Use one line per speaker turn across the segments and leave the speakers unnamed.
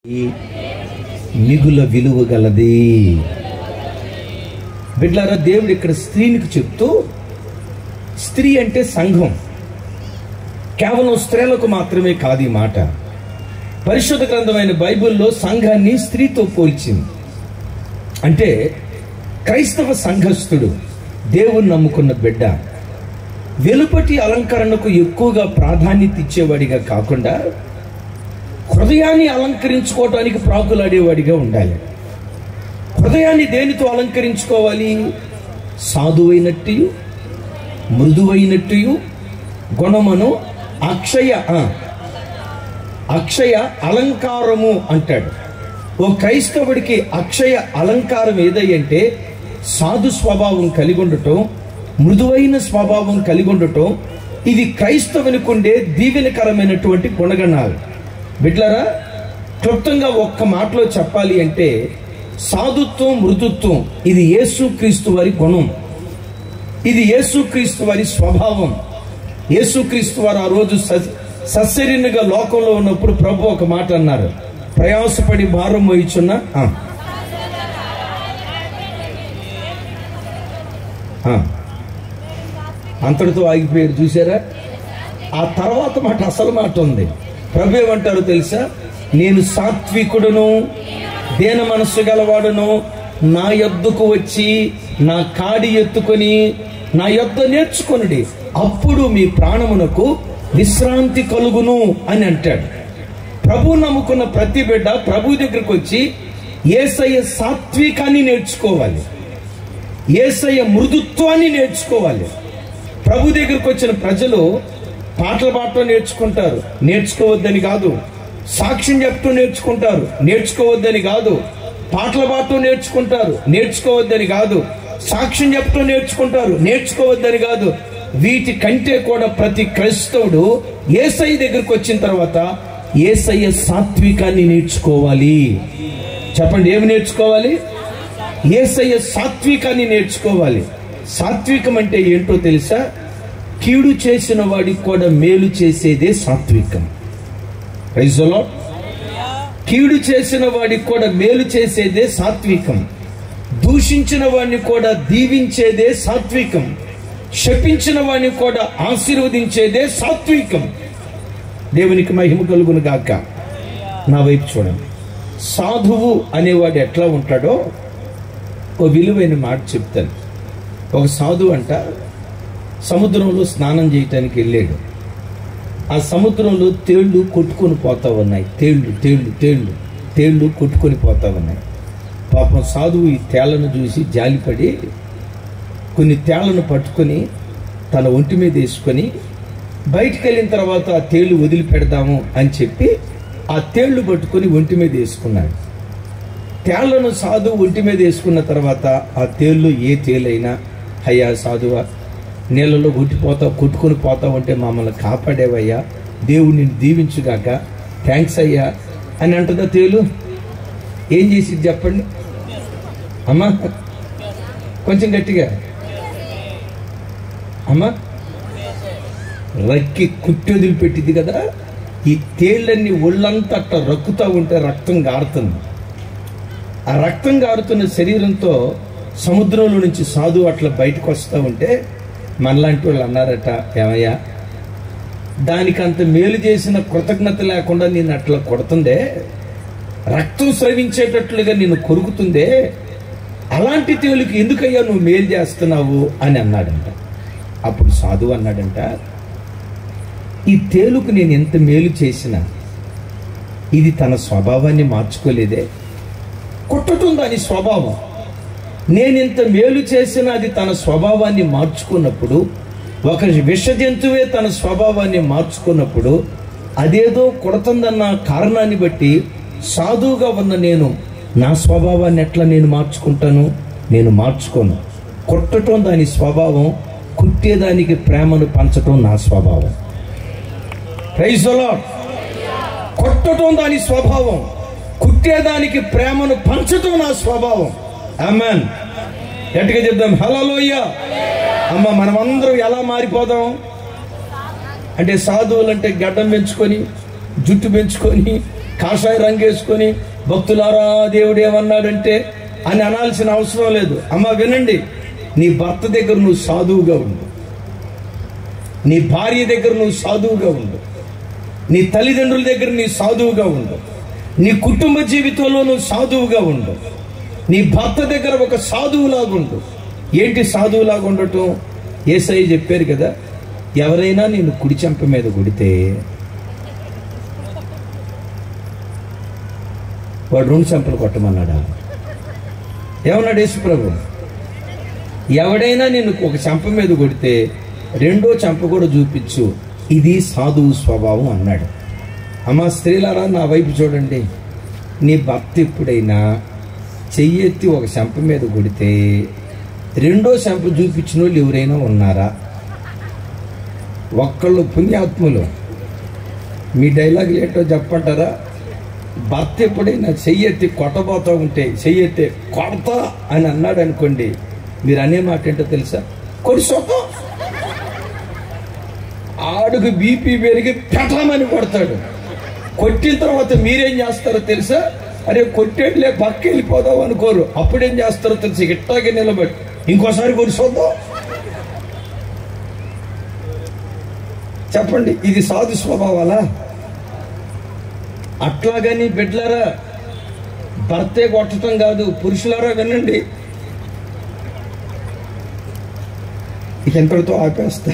ఈ మిగుల విలువ గలది బిడ్లారా దేవుడు ఇక్కడ స్త్రీనికి చెప్తూ స్త్రీ అంటే సంఘం కేవలం స్త్రీలకు మాత్రమే కాదు ఈ మాట పరిశుద్ధ గ్రంథమైన బైబిల్లో సంఘాన్ని స్త్రీతో పోల్చింది అంటే క్రైస్తవ సంఘస్థుడు దేవుణ్ణి నమ్ముకున్న బిడ్డ వెలుపటి అలంకరణకు ఎక్కువగా ప్రాధాన్యత ఇచ్చేవాడిగా కాకుండా హృదయాన్ని అలంకరించుకోవటానికి ప్రాకులాడేవాడిగా ఉండాలి హృదయాన్ని దేనితో అలంకరించుకోవాలి సాధువైనట్టు మృదువైనట్టు గుణమును అక్షయ ఆ, అక్షయ అలంకారము అంటాడు ఓ క్రైస్తవుడికి అక్షయ అలంకారం ఏదంటే సాధు స్వభావం కలిగి ఉండటం మృదువైన స్వభావం కలిగి ఉండటం ఇది క్రైస్తవునికి ఉండే దీవెనకరమైనటువంటి గుణగణాలు బిడ్లరా క్లుప్తంగా ఒక్క మాటలో చెప్పాలి అంటే సాధుత్వం మృదుత్వం ఇది యేసుక్రీస్తు వారి గుణం ఇది యేసుక్రీస్తు వారి స్వభావం యేసుక్రీస్తు వారు ఆ రోజు స- సశరీరునిగా లోకంలో ఉన్నప్పుడు ప్రభు ఒక మాట అన్నారు ప్రయాసపడి భారం మోయిచున్న ఆ. ఆ. అంతటితో ఆగిపోయారు చూసారా ఆ తర్వాత మాట అసలు మాట ఉంది ప్రభు ఏమంటారు తెలుసా నేను సాత్వికుడును దేన మనస్సు గలవాడును నా యొద్దకు వచ్చి నా కాడి ఎత్తుకొని నా యొద్ద నేర్చుకొనుడి అప్పుడు మీ ప్రాణమునకు విశ్రాంతి కలుగును అని అంటాడు ప్రభు నమ్ముకున్న ప్రతి బిడ్డ ప్రభు దగ్గరకు వచ్చి ఏసయ్య సాత్వికాన్ని నేర్చుకోవాలి ఏసయ్య మృదుత్వాన్ని నేర్చుకోవాలి ప్రభు దగ్గరకు వచ్చిన ప్రజలు పాటలు పాడటం నేర్చుకుంటారు నేర్చుకోవద్దని కాదు సాక్ష్యం చెప్తూ నేర్చుకుంటారు నేర్చుకోవద్దని కాదు పాటలు పాడటం నేర్చుకుంటారు నేర్చుకోవద్దని కాదు సాక్ష్యం చెప్తూ నేర్చుకుంటారు నేర్చుకోవద్దని కాదు వీటి కంటే కూడా ప్రతి క్రైస్తవుడు ఏసయ్య దగ్గరకు వచ్చిన తర్వాత ఏసయ్య సాత్వికాన్ని నేర్చుకోవాలి చెప్పండి ఏమి నేర్చుకోవాలి ఏసయ్య సాత్వికాన్ని నేర్చుకోవాలి సాత్వికం అంటే ఏంటో తెలుసా కీడు చేసిన వాడికి కూడా మేలు చేసేదే సాత్వికం Praise the Lord. కీడు చేసిన వాడికి కూడా మేలు చేసేదే సాత్వికం దూషించిన వాడిని కూడా దీవించేదే సాత్వికం శపించిన వాడిని కూడా ఆశీర్వదించేదే సాత్వికం దేవునికి మహిమ కలుగును గాక నా వైపు చూడండి సాధువు అనేవాడు ఎట్లా ఉంటాడో ఓ విలువైన మాట చెప్తాను ఒక సాధువు అంట సముద్రంలో స్నానం చేయటానికి వెళ్ళాడు ఆ సముద్రంలో తేళ్లు కొట్టుకొని పోతా ఉన్నాయి తేళ్లు తేళ్లు తేళ్లు తేళ్లు కొట్టుకొని పోతా ఉన్నాయి పాపం సాధువు ఈ తేళ్లను చూసి జాలిపడి కొన్ని తేళ్లను పట్టుకొని తన ఒంటి మీద వేసుకొని బయటికి వెళ్ళిన తర్వాత ఆ తేళ్లు వదిలిపెడదాము అని చెప్పి ఆ తేళ్లు పట్టుకొని ఒంటి మీద వేసుకున్నాడు తేళ్లను సాధు ఒంటి మీద వేసుకున్న తర్వాత ఆ తేళ్ళు ఏ తేలైనా అయ్యా సాధువా నీళ్ళలో కొట్టిపోతావు కొట్టుకొని పోతావు అంటే మమ్మల్ని కాపాడేవయ్యా దేవుడు నిన్ను దీవించుగాక థ్యాంక్స్ అయ్యా అని అంటుందా తేలు ఏం చేసింది చెప్పండి అమ్మా కొంచెం గట్టిగా అమ్మా రక్కి కుట్టి వదిలిపెట్టింది కదా ఈ తేళ్ళన్నీ ఒళ్ళంతా అట్లా రక్కుతూ ఉంటే రక్తం గారుతుంది ఆ రక్తం గారుతున్న శరీరంతో సముద్రంలో నుంచి సాధు అట్లా బయటకు వస్తూ ఉంటే మనలాంటి వాళ్ళు అన్నారట ఏమయ్యా దానికి అంత మేలు చేసిన కృతజ్ఞత లేకుండా నేను అట్లా కొడుతుందే రక్తం స్రవించేటట్లుగా నిన్ను కొరుకుతుందే అలాంటి తేలుకి ఎందుకయ్యా నువ్వు మేలు చేస్తున్నావు అని అన్నాడంట అప్పుడు సాధువు అన్నాడంట ఈ తేలుకు నేను ఎంత మేలు చేసినా ఇది తన స్వభావాన్ని మార్చుకోలేదే కొట్టడం దాని స్వభావం నేనింత మేలు చేసిన అది తన స్వభావాన్ని మార్చుకున్నప్పుడు ఒక విష జంతువే తన స్వభావాన్ని మార్చుకున్నప్పుడు అదేదో కొడుతుందన్న కారణాన్ని బట్టి సాధువుగా ఉన్న నేను నా స్వభావాన్ని ఎట్లా నేను మార్చుకుంటాను నేను మార్చుకోను కొట్టడం దాని స్వభావం కుట్టేదానికి ప్రేమను పంచటం నా స్వభావం ప్రైజ్ కొట్టడం దాని స్వభావం కుట్టేదానికి ప్రేమను పంచటం నా స్వభావం అమ్మాన్ గట్టిగా చెప్దాం హలోయ అమ్మ మనమందరం ఎలా మారిపోదాం అంటే సాధువులు అంటే గడ్డం పెంచుకొని జుట్టు పెంచుకొని కాషాయ రంగేసుకొని భక్తులారా దేవుడు ఏమన్నాడంటే అని అనాల్సిన అవసరం లేదు అమ్మ వినండి నీ భర్త దగ్గర నువ్వు సాధువుగా ఉండు నీ భార్య దగ్గర నువ్వు సాధువుగా ఉండు నీ తల్లిదండ్రుల దగ్గర నీ సాధువుగా ఉండు నీ కుటుంబ జీవితంలో నువ్వు సాధువుగా ఉండు నీ భర్త దగ్గర ఒక సాధువులాగా ఉండు ఏంటి సాధువులాగా ఉండటం ఏసై చెప్పారు కదా ఎవరైనా నేను కుడి చెంప మీద కొడితే వాడు రెండు చెంపలు కొట్టమన్నాడా ఏమన్నాడు యేసుప్రభు ఎవడైనా నిన్ను ఒక చెంప మీద కొడితే రెండో చెంప కూడా చూపించు ఇది సాధువు స్వభావం అన్నాడు అమ్మ స్త్రీలారా నా వైపు చూడండి నీ భర్త ఎప్పుడైనా చెయ్యెత్తి ఒక చెంప మీద కొడితే రెండో చెంప చూపించిన వాళ్ళు ఎవరైనా ఉన్నారా ఒక్కళ్ళు పుణ్యాత్ములు మీ డైలాగులు ఏంటో చెప్పంటారా భర్త ఎప్పుడైనా చెయ్యెత్తి కొట్టబోతా ఉంటే చెయ్యెత్తి కొడతా అని అన్నాడు అనుకోండి మీరు అనే మాట ఏంటో తెలుసా కొడిసోకం ఆడుకు బీపీ పెరిగి పెట్టమని కొడతాడు కొట్టిన తర్వాత మీరేం చేస్తారో తెలుసా అరే కొట్టేట్లే పక్క వెళ్ళిపోదాం అనుకోరు అప్పుడేం చేస్తారో తెలుసు ఇట్టాగే నిలబడి ఇంకోసారి కొరిసోద్దాం చెప్పండి ఇది సాధు స్వభావాలా అట్లాగని బిడ్లరా భర్తే కొట్టడం కాదు పురుషులారా వినండి ఇక ఎంతటితో ఆపేస్తా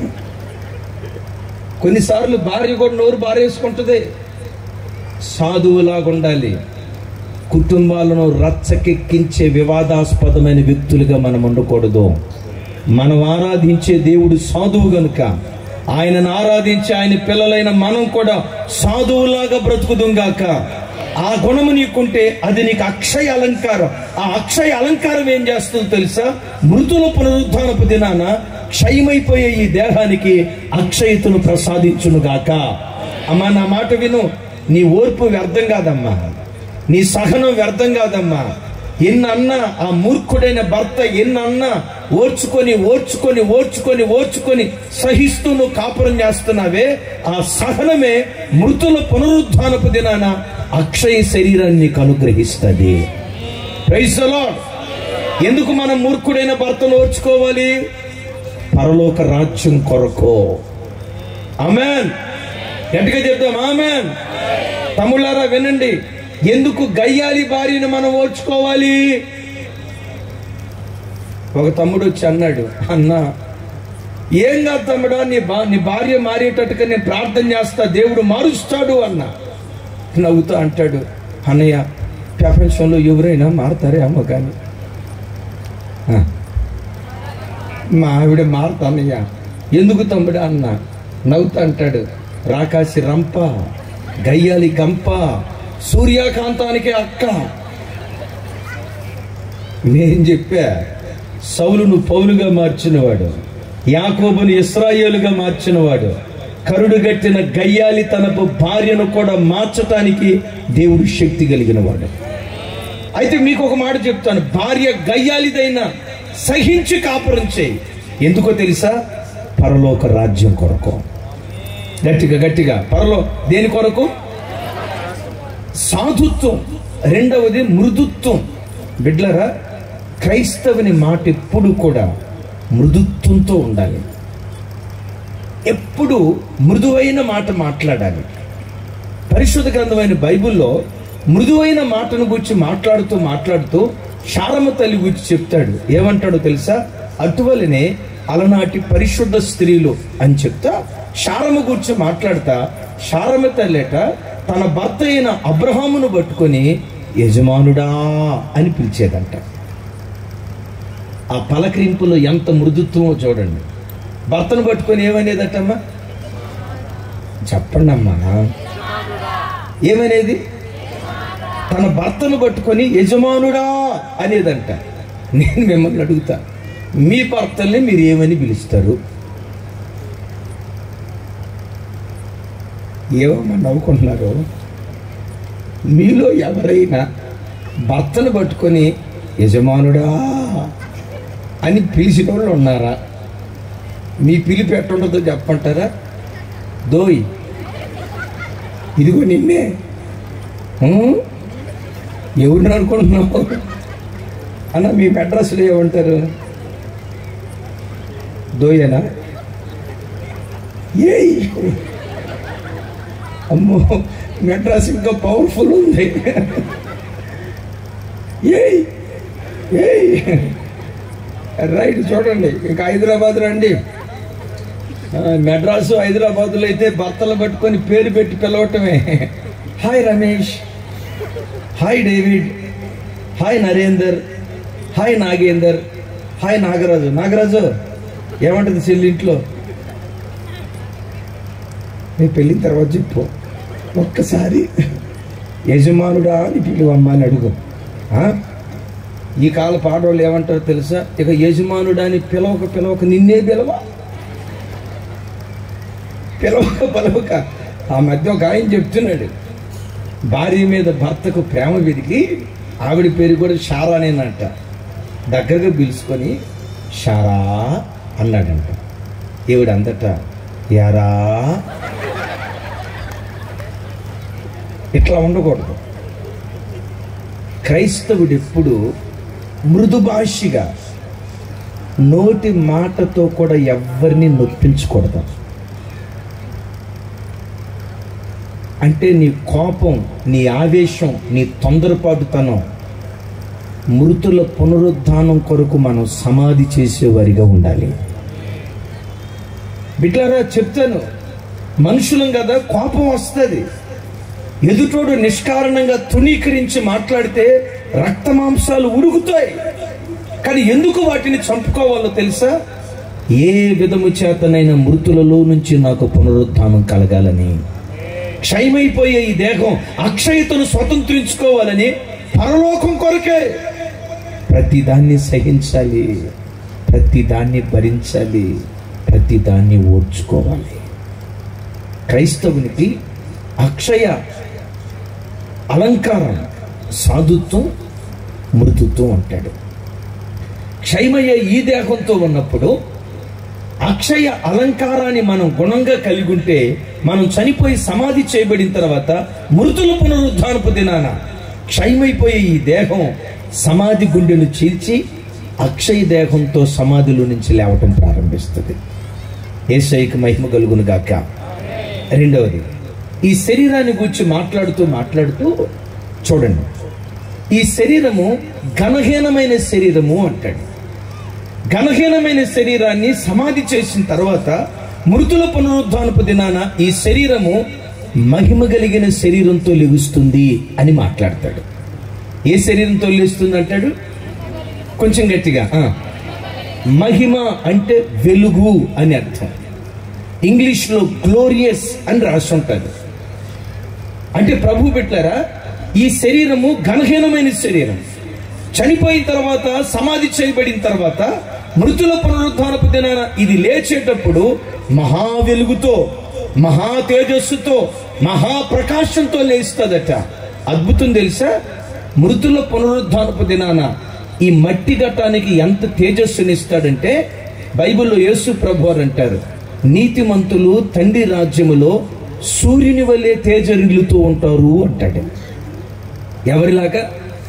కొన్నిసార్లు భార్య కూడా నోరు బారేసుకుంటుంది సాధువులాగా ఉండాలి కుటుంబాలను రచ్చకెక్కించే వివాదాస్పదమైన వ్యక్తులుగా మనం ఉండకూడదు మనం ఆరాధించే దేవుడు సాధువు గనుక ఆయనను ఆరాధించి ఆయన పిల్లలైన మనం కూడా సాధువులాగా బ్రతుకుదుంగాక ఆ గుణము నీకుంటే అది నీకు అక్షయ అలంకారం ఆ అక్షయ అలంకారం ఏం చేస్తుందో తెలుసా మృతుల పునరుద్ధానపు దినాన క్షయమైపోయే ఈ దేహానికి అక్షయతను ప్రసాదించునుగాక అమ్మా నా మాట విను నీ ఓర్పు వ్యర్థం కాదమ్మా నీ సహనం వ్యర్థం కాదమ్మా ఎన్నన్నా ఆ మూర్ఖుడైన భర్త ఎన్నన్నా ఓర్చుకొని ఓర్చుకొని ఓర్చుకొని ఓర్చుకొని సహిస్తూ నువ్వు కాపురం చేస్తున్నావే ఆ సహనమే మృతుల పునరుద్ధానపు దినాన అక్షయ శరీరాన్ని నీకు అనుగ్రహిస్తుంది Praise the Lord. ఎందుకు మనం మూర్ఖుడైన భర్తను ఓర్చుకోవాలి పరలోక రాజ్యం కొరకు ఆమెన్ గట్టిగా చెప్తాం ఆమెన్ తమ్ముళ్ళారా వినండి ఎందుకు గయ్యాలి భార్యను మనం ఓర్చుకోవాలి ఒక తమ్ముడు వచ్చి అన్నాడు అన్నా ఏం కాదు తమ్ముడా నీ బా నీ భార్య మారేటట్టుగా నేను ప్రార్థన చేస్తా దేవుడు మారుస్తాడు అన్న నవ్వుతూ అంటాడు అన్నయ్య ప్రపంచంలో ఎవరైనా మారుతారే అమ్మ కానీ "ఆ, మా ఆవిడ మారుతానయ్యా ఎందుకు తమ్ముడా అన్న నవ్వుతా అంటాడు రాకాసి రంప గయ్యాలి గంప సూర్యకాంతానికి అక్క నేను చెప్పా సౌలును పౌలుగా మార్చినవాడు యాకోబుని ఇస్రాయేలుగా మార్చినవాడు కరుడు గట్టిన గయ్యాలి తనపు భార్యను కూడా మార్చటానికి దేవుడు శక్తి కలిగిన వాడు అయితే మీకు ఒక మాట చెప్తాను భార్య గయ్యాలిదైనా సహించి కాపురం చేయి ఎందుకో తెలుసా పరలోక రాజ్యం కొరకు గట్టిగా గట్టిగా పరలో దేని కొరకు సాధుత్వం రెండవది మృదుత్వం బిడ్లరా క్రైస్తవుని మాట ఎప్పుడు కూడా మృదుత్వంతో ఉండాలి ఎప్పుడు మృదువైన మాట మాట్లాడాలి పరిశుద్ధ గ్రంథమైన బైబిల్లో మృదువైన మాటను గురించి మాట్లాడుతూ మాట్లాడుతూ శారమ తల్లి గురించి చెప్తాడు ఏమంటాడో తెలుసా అటువలనే అలనాటి పరిశుద్ధ స్త్రీలు అని చెప్తా శారమ గురించి మాట్లాడతా శారమ తల్లేట తన భర్త అయిన అబ్రహామును పట్టుకొని యజమానుడా అని పిలిచేదంట ఆ పలకరింపులో ఎంత మృదుత్వమో చూడండి భర్తను పట్టుకొని ఏమనేదటమ్మా చెప్పండి అమ్మా ఏమనేది తన భర్తను పట్టుకొని యజమానుడా అనేదంట నేను మిమ్మల్ని అడుగుతా మీ భర్తల్ని మీరు ఏమని పిలుస్తారు ఏమమ్మా నవ్వుకుంటున్నారు మీలో ఎవరైనా భర్తను పట్టుకొని యజమానుడా అని పిలిచిన వాళ్ళు ఉన్నారా మీ పిలిపి ఎట్టుండదో చెప్పంటారా దోయ్ ఇదిగో నిన్నే ఉమ్? ఎవరిని అనుకుంటున్నావు అన్న మీ మెడ్రాస్లో ఏమంటారు దోయనా ఏయ్ అమ్మో మెడ్రాస్ ఇంకా పవర్ఫుల్ ఉంది ఏయ్ ఏయ్ రైట్ చూడండి ఇంకా హైదరాబాద్ రండి ఆ, మెడ్రాసు హైదరాబాద్లో అయితే భర్తలు పట్టుకొని పేరు పెట్టి పిలవటమే hi Ramesh hi David hi Narender hi Nagender hi Nagaraju Nagaraju ఏమంటుంది చెల్లి ఇంట్లో నీ పెళ్ళిన తర్వాత చెప్పు ఒక్కసారి యజమానుడా అని పిలువమ్మా అని అడుగు ఆ? ఈ కాల పాడవాళ్ళు ఏమంటారో తెలుసా ఇక యజమానుడా అని పిలవక పిలవక నిన్నే పిలవ పిలవక పిలవక ఆ మధ్య ఒక ఆయన చెప్తున్నాడు భార్య మీద భర్తకు ప్రేమ పెరిగి ఆవిడ పేరు కూడా షారానేనంట దగ్గరగా పిలుచుకొని షారా అన్నాడంట ఈవిడ అందట యారా ఇట్లా ఉండకూడదు క్రైస్తవుడు ఎప్పుడు మృదు భాషిగా నోటి మాటతో కూడా ఎవరిని నొప్పించకూడదు అంటే నీ కోపం నీ ఆవేశం నీ తొందరపాటుతనం మృతుల పునరుద్ధానం కొరకు మనం సమాధి చేసేవారిగా ఉండాలి బిడ్లారా చెప్తాను మనుషులం కదా కోపం వస్తుంది ఎదుటోడు నిష్కారణంగా తుణీకరించి మాట్లాడితే రక్త మాంసాలు ఉడుకుతాయి కానీ ఎందుకు వాటిని చంపుకోవాలో తెలుసా ఏ విధము చేతనైన మృతులలో నుంచి నాకు పునరుద్ధానం కలగాలని క్షయమైపోయే ఈ దేహం అక్షయతను స్వతంత్రించుకోవాలని పరలోకం కొరకే ప్రతి దాన్ని సహించాలి ప్రతి దాన్ని భరించాలి ప్రతి దాన్ని ఓర్చుకోవాలి క్రైస్తవునికి అక్షయ అలంకారం సాధుత్వం మృదుత్వం అంటాడు క్షయమయ్యే ఈ దేహంతో ఉన్నప్పుడు అక్షయ అలంకారాన్ని మనం గుణంగా కలిగి ఉంటే మనం చనిపోయి సమాధి చేయబడిన తర్వాత మృతుల పునరుద్ధానపు దినాన క్షయమైపోయే ఈ దేహం సమాధి గుండెను చీల్చి అక్షయ దేహంతో సమాధిలో నుంచి లేవటం ప్రారంభిస్తుంది ఏసైకి మహిమ కలుగును గాక రెండవది ఈ శరీరాన్ని గురించి మాట్లాడుతూ మాట్లాడుతూ చూడండి ఈ శరీరము ఘనహీనమైన శరీరము అంటాడు ఘనహీనమైన శరీరాన్ని సమాధి చేసిన తర్వాత మృతుల పునరుద్ధానపు దినాన ఈ శరీరము మహిమ కలిగిన శరీరంతో లెగుస్తుంది అని మాట్లాడతాడు ఏ శరీరంతో లేస్తుంది అంటాడు కొంచెం గట్టిగా ఆ. మహిమ అంటే వెలుగు అని అర్థం ఇంగ్లీష్లో గ్లోరియస్ అని రాసి ఉంటుంది అంటే ప్రభు పెట్టారా ఈ శరీరము ఘనహీనమైన శరీరం చనిపోయిన తర్వాత సమాధి చేయబడిన తర్వాత మృతుల పునరుద్ధానపు దినాన ఇది లేచేటప్పుడు మహా వెలుగుతో మహా తేజస్సుతో మహాప్రకాశంతో లేస్తుందట అద్భుతం తెలుసా మృతుల పునరుద్ధానపు దినాన ఈ మట్టి ఘట్టానికి ఎంత తేజస్సునిస్తాడంటే బైబిల్లో యేసు ప్రభు వారు అంటారు నీతిమంతులు తండ్రి రాజ్యములో సూర్యుని వల్లే తేజరిల్లుతూ ఉంటారు అంటాడు ఎవరిలాగా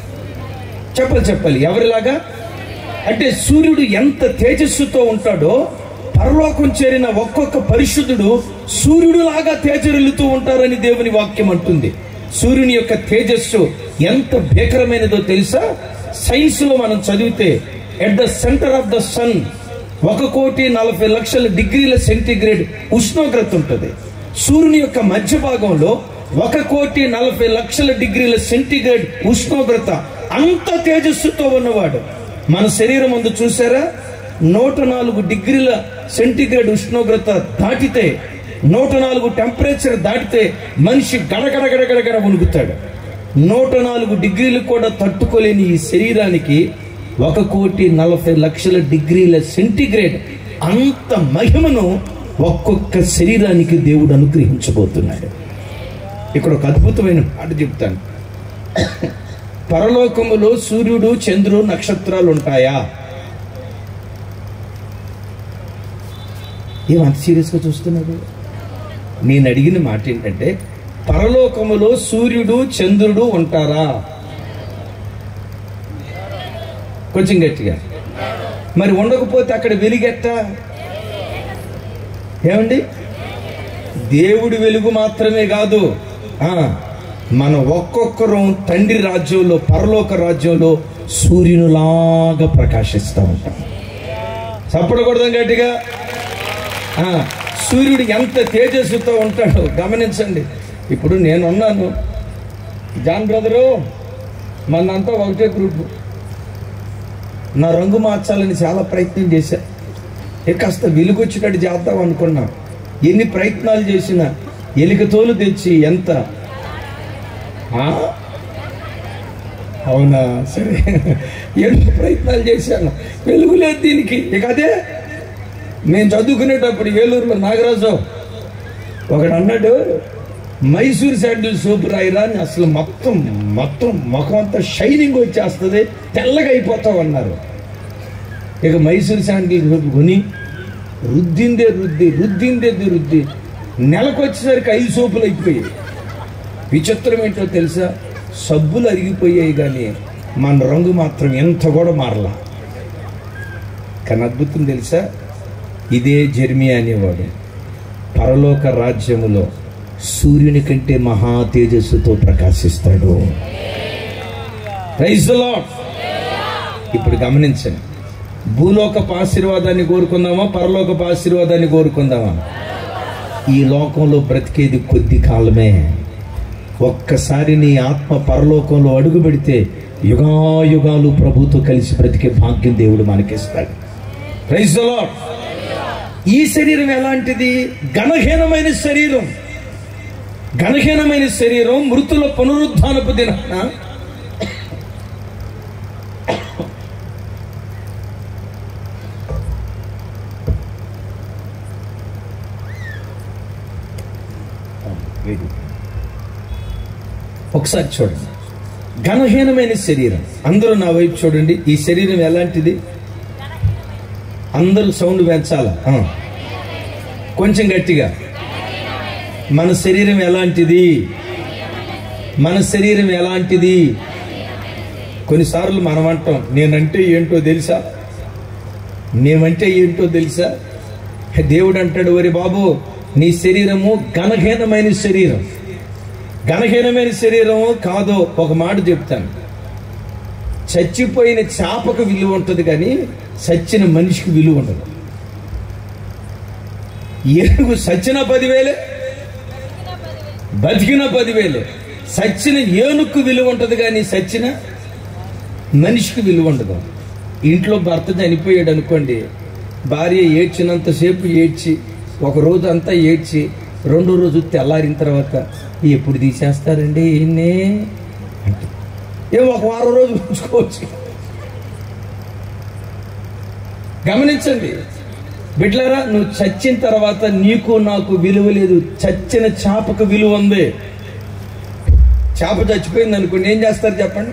చెప్పాలి చెప్పాలి ఎవరిలాగా అంటే సూర్యుడు ఎంత తేజస్సుతో ఉంటాడో పరలోకం చేరిన ఒక్కొక్క పరిశుద్ధుడు సూర్యుడు లాగా తేజరిల్లుతూ ఉంటారని దేవుని వాక్యం అంటుంది సూర్యుని యొక్క తేజస్సు ఎంత భీకరమైనదో తెలుసా సైన్స్ లో మనం చదివితే at the centre of the sun ఒక కోటి నలభై లక్షల డిగ్రీల సెంటీగ్రేడ్ ఉష్ణోగ్రత ఉంటుంది సూర్యుని యొక్క మధ్య భాగంలో ఒక కోటి నలభై లక్షల డిగ్రీల సెంటీగ్రేడ్ ఉష్ణోగ్రత అంత తేజస్సుతో ఉన్నవాడు మన శరీరం ముందు చూసారా నూట నాలుగు డిగ్రీల సెంటీగ్రేడ్ ఉష్ణోగ్రత దాటితే నూట నాలుగు టెంపరేచర్ దాటితే మనిషి గడగడ గడగడగడ వణుకుతాడు నూట నాలుగు డిగ్రీలు కూడా తట్టుకోలేని ఈ శరీరానికి ఒక కోటి నలభై లక్షల డిగ్రీల సెంటీగ్రేడ్ అంత మహిమను ఒక్కొక్క శరీరానికి దేవుడు అనుగ్రహించబోతున్నాడు ఇక్కడ ఒక అద్భుతమైన మాట చెప్తాను పరలోకములో సూర్యుడు చంద్రుడు నక్షత్రాలు ఉంటాయా ఏమంత సీరియస్గా చూస్తున్నారు నేను అడిగిన మాట ఏంటంటే పరలోకములో సూర్యుడు చంద్రుడు ఉంటారా కొంచెం గట్టిగా మరి ఉండకపోతే అక్కడ వెలుగెట్ట ఏమండి దేవుడి వెలుగు మాత్రమే కాదు ఆ, మన ఒక్కొక్కరు తండ్రి రాజ్యంలో పరలోక రాజ్యంలో సూర్యునిలాగా ప్రకాశిస్తూ ఉంటాం చప్పడకూడదాం గట్టిగా ఆ, సూర్యుడు ఎంత తేజస్సుతో ఉంటాడో గమనించండి ఇప్పుడు నేనున్నాను జాన్ బ్రదరు మనంతా ఒకటే గ్రూపు నా రంగు మార్చాలని చాలా ప్రయత్నం చేశా ఏ కాస్త వెలుగొచ్చేటట్టు చేద్దాం అనుకున్నా ఎన్ని ప్రయత్నాలు చేసినా ఎలుక తోలు తెచ్చి ఎంత ఆ? అవునా సరే ఎన్నో ప్రయత్నాలు చేశాను వెలుగు లేదు దీనికి ఇక అదే నేను చదువుకునేటప్పుడు ఏలూరులో నాగరాజు ఒకడు అన్నాడు మైసూర్ శాండిల్ సోప్ రాయిరా అని అసలు మొత్తం మొత్తం ముఖం అంతా షైనింగ్ వచ్చేస్తుంది తెల్లగా అయిపోతావు అన్నారు ఇక మైసూర్ శాండిల్ సోప్ కొని రుద్దిందే రుద్ది రుద్దిందే రుద్ది నెలకు వచ్చేసరికి ఐదు సోపులు అయిపోయాయి విచిత్రం ఏంటో తెలుసా సబ్బులు అరిగిపోయాయి కానీ మన రంగు మాత్రం ఎంత కూడా మారలా కానీ అద్భుతం తెలుసా ఇదే జర్మియా అనేవాడు పరలోక రాజ్యములో సూర్యుని కంటే మహా తేజస్సుతో ప్రకాశిస్తాడు Praise the Lord. ఇప్పుడు గమనించండి భూలోకపు ఆశీర్వాదాన్ని కోరుకుందామా పరలోకపు ఆశీర్వాదాన్ని కోరుకుందామా ఈ లోకంలో బ్రతికేది కొద్ది కాలమే ఒక్కసారి నీ ఆత్మ పరలోకంలో అడుగు పెడితే యుగాయుగాలు ప్రభుతో కలిసి బ్రతికే భాగ్యం దేవుడు మనకిస్తాడు ప్రైజ్ ద లార్డ్ ఈ శరీరం ఎలాంటిది ఘనహీనమైన శరీరం ఘనహీనమైన శరీరం మృతుల పునరుద్ధానపు దినాన ఒకసారి చూడండి ఘనహీనమైన శరీరం అందరూ నా వైపు చూడండి ఈ శరీరం ఎలాంటిది అందరూ సౌండ్ పెంచాలా ఆ. కొంచెం గట్టిగా మన శరీరం ఎలాంటిది మన శరీరం ఎలాంటిది కొన్నిసార్లు మనం అంటాం నేనంటే ఏంటో తెలుసా మేమంటే ఏంటో తెలుసా దేవుడు అంటాడు వరి బాబు నీ శరీరము ఘనహీనమైన శరీరం ఘనహీనమైన శరీరము కాదో ఒక మాట చెప్తాను చచ్చిపోయిన చేపకు విలువ ఉంటుంది కానీ చచ్చిన మనిషికి విలువ ఉండదు ఏనుగు సచ్చిన పదివేలే బతికిన పదివేలే సచ్చిన ఏనుక్కు విలువ ఉంటుంది కానీ సచ్చిన మనిషికి విలువ ఉండదు ఇంట్లో భర్త చనిపోయాడు అనుకోండి భార్య ఏడ్చినంతసేపు ఏడ్చి ఒక రోజు అంతా ఏడ్చి రెండో రోజు తెల్లారిన తర్వాత ఎప్పుడు తీసేస్తారండి ఈయన్నే అంటే ఏ ఒక వారం రోజు ఉంచుకోవచ్చు గమనించండి బిడ్లరా నువ్వు చచ్చిన తర్వాత నీకు నాకు విలువ లేదు చచ్చిన చేపకు విలువ ఉంది చేప చచ్చిపోయింది అనుకోండి ఏం చేస్తారు చెప్పండి